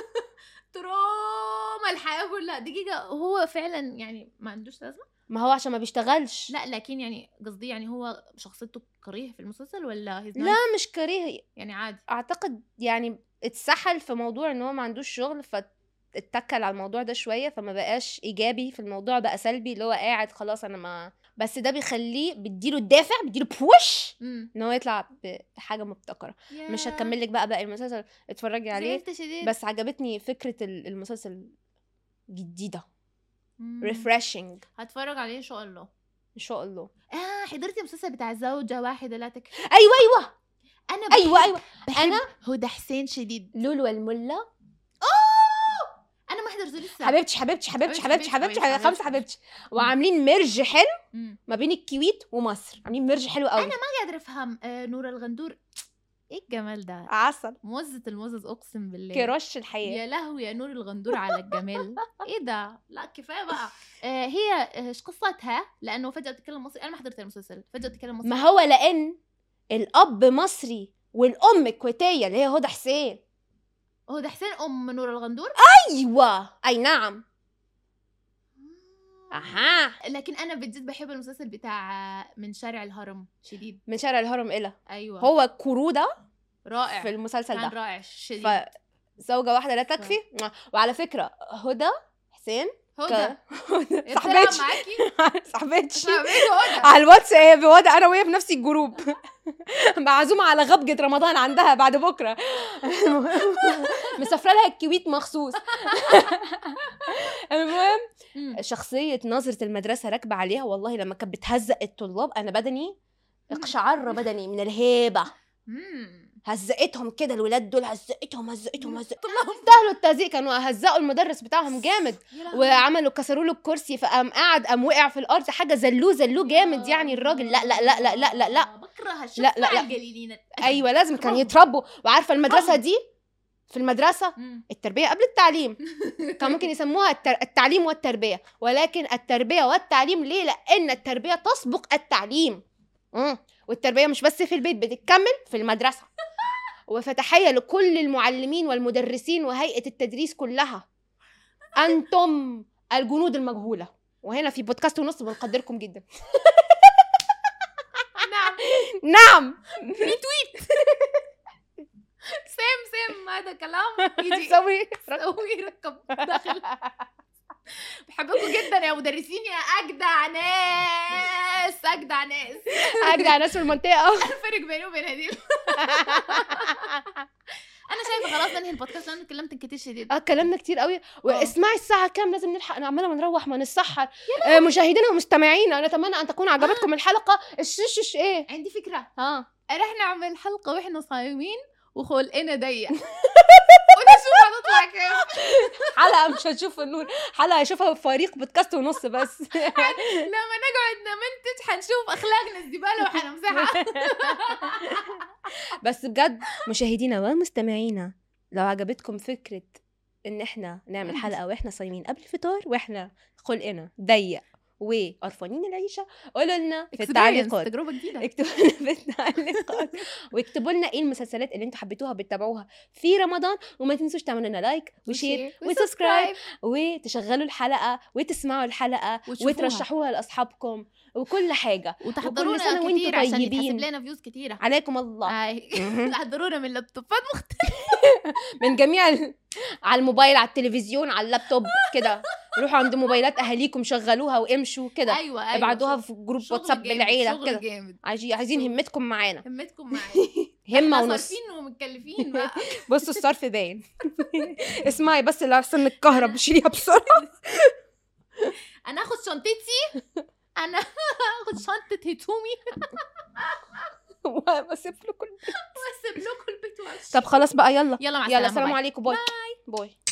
تروما الحياه كلها دقيقه هو فعلا يعني ما عندوش لازمه ما هو عشان ما بيشتغلش لا لكن يعني قصدي يعني هو شخصيته كريه في المسلسل ولا he's لا nice؟ مش كريه يعني عادي اعتقد يعني اتسحل في موضوع ان هو ما عندوش شغل فاتكل على الموضوع ده شويه فما بقاش ايجابي في الموضوع بقى سلبي اللي هو قاعد خلاص انا ما بس ده بيخليه بيديله الدافع بيديله بوش امم ان هو يطلع ب- بحاجه مبتكره مش هكمل لك بقى باقي المسلسل اتفرجي عليه زعلت شديد بس عجبتني فكره ال- المسلسل جديده مم. ريفرشنج هتفرج عليه ان شاء الله ان شاء الله اه حضرتي المسلسل بتاع زوجة واحدة لا تكفي ايوه ايوه انا بحب ايوه ايوه بحب أنا؟ هدى حسين شديد لولو الملا اوه انا ما حضرت لسه حبيبتي حبيبتي حبيبتي حبيبتي حبيبتي، حبيبتي حبيبتي، خمسه حبيبتي وعاملين ميرج حلو مم. ما بين الكويت ومصر عاملين ميرج حلو قوي أنا ما قادرة افهم آه نور الغندور ايه الجمال ده عسل موزة الموزز اقسم بالله كراش الحياه يا لهوي يا نور الغندور على الجمال ايه ده لا كفايه بقى آه هي آه، ايش قصتها لانه فجاه بتتكلم مصري انا ما حضرت المسلسل فجاه بتتكلم مصري ما هو لان الاب مصري والام كويتيه اللي هي هدى حسين هو ده حسين ام نور الغندور ايوه اي نعم اها لكن انا بجد بحب المسلسل بتاع من شارع الهرم شديد من شارع الهرم الى ايوه هو كروده رائع في المسلسل كان ده رائع شديد فزوجة واحدة لا تكفي وعلى فكرة هدى حسين هدى ك- هدى يا سلام صاحبتي معاكي صاحبتي صاحبتي هدى على الواتس هي بوضع انا وهي في نفس الجروب معزومه على غبجه رمضان عندها بعد بكره مسافره لها الكويت مخصوص المهم مم. شخصيه نظره المدرسه راكبه عليها والله لما كانت بتهزق الطلاب انا بدني اقشعر بدني من الهيبه مم. هزقتهم كده الولاد دول هزقتهم هزقتهم هزقتهم استاهلوا التهزيق كانوا هزقوا المدرس بتاعهم جامد يا لهوي. وعملوا كسروا له الكرسي فقام قاعد قام وقع في الارض حاجه زلوه زلوه جامد يعني الراجل لا لا لا لا لا لا, لا. بكره الشفع لا، لا، لا. القليلين ايوه لازم كانوا أكرههم. يتربوا وعارفه المدرسه أكرههم. دي في المدرسه مم. التربيه قبل التعليم كان ممكن يسموها التر... التعليم والتربيه ولكن التربيه والتعليم ليه لان التربيه تسبق التعليم مم. والتربيه مش بس في البيت بتتكمل في المدرسه وفتحيه لكل المعلمين والمدرسين وهيئه التدريس كلها انتم الجنود المجهوله وهنا في بودكاست ونص بنقدركم جدا نعم نعم سيم سيم هذا كلام يجي سوي سوي ركب داخل بحبكم جدا يا مدرسين يا اجدع ناس اجدع ناس اجدع ناس في المنطقه الفرق بيني وبين هديل انا شايفه خلاص ننهي البودكاست لان اتكلمت كتير شديد اه كلامنا كتير قوي واسمعي الساعة كام لازم نلحق نعملها ونروح ما نتسحر آه مشاهدينا ومستمعينا نتمنى ان تكون عجبتكم الحلقة الشش ايه عندي فكره ها رح نعمل حلقه واحنا صايمين وخلقنا ضيق ونشوف هنطلع كيف حلقة مش هتشوف النور حلقة هيشوفها فريق بودكاست ونص بس لما نقعد نمنتج حنشوف اخلاقنا الزباله وحنمسحها بس بجد مشاهدينا ومستمعينا لو عجبتكم فكرة ان احنا نعمل حلقة واحنا صايمين قبل الفطار واحنا خلقنا ضيق وقرفانين العيشة قولوا لنا في التعليقات تجربه جديده اكتبوا لنا في التعليقات واكتبوا لنا ايه المسلسلات اللي انتوا حبيتوها بتتابعوها في رمضان وما تنسوش تعملوا لنا لايك وشير وسبسكرايب وتشغلوا الحلقه وتسمعوا الحلقه وتشوفوها. وترشحوها لاصحابكم وكل حاجه وتحضرونا وكل سنة وانتوا كتير عشان طيبين. يتحسب لنا فيوز كتيره عليكم الله اي مهم. تحضرونا من لابتوبات مختلفه من جميع ال... على الموبايل على التلفزيون على اللابتوب كده روحوا عند موبايلات اهاليكم شغلوها وامشوا كده ايوه ايوه ابعتوها شغل- في جروب شغل واتساب جامد، بالعيله شغل كده جامد عايزين عايزين همتكم معانا همتكم معايا همه احنا ونص صارفين ومتكلفين بقى بصوا الصرف باين اسمعي بس اللي عشان نتكهرب شيليها بسرعه انا اخد شنطتي انا اخد شنطه هدومي واسيب لكم واسيب لكم البيت وامشي طب خلاص بقى يلا يلا مع يلا السلامه السلام باي. عليكم باي باي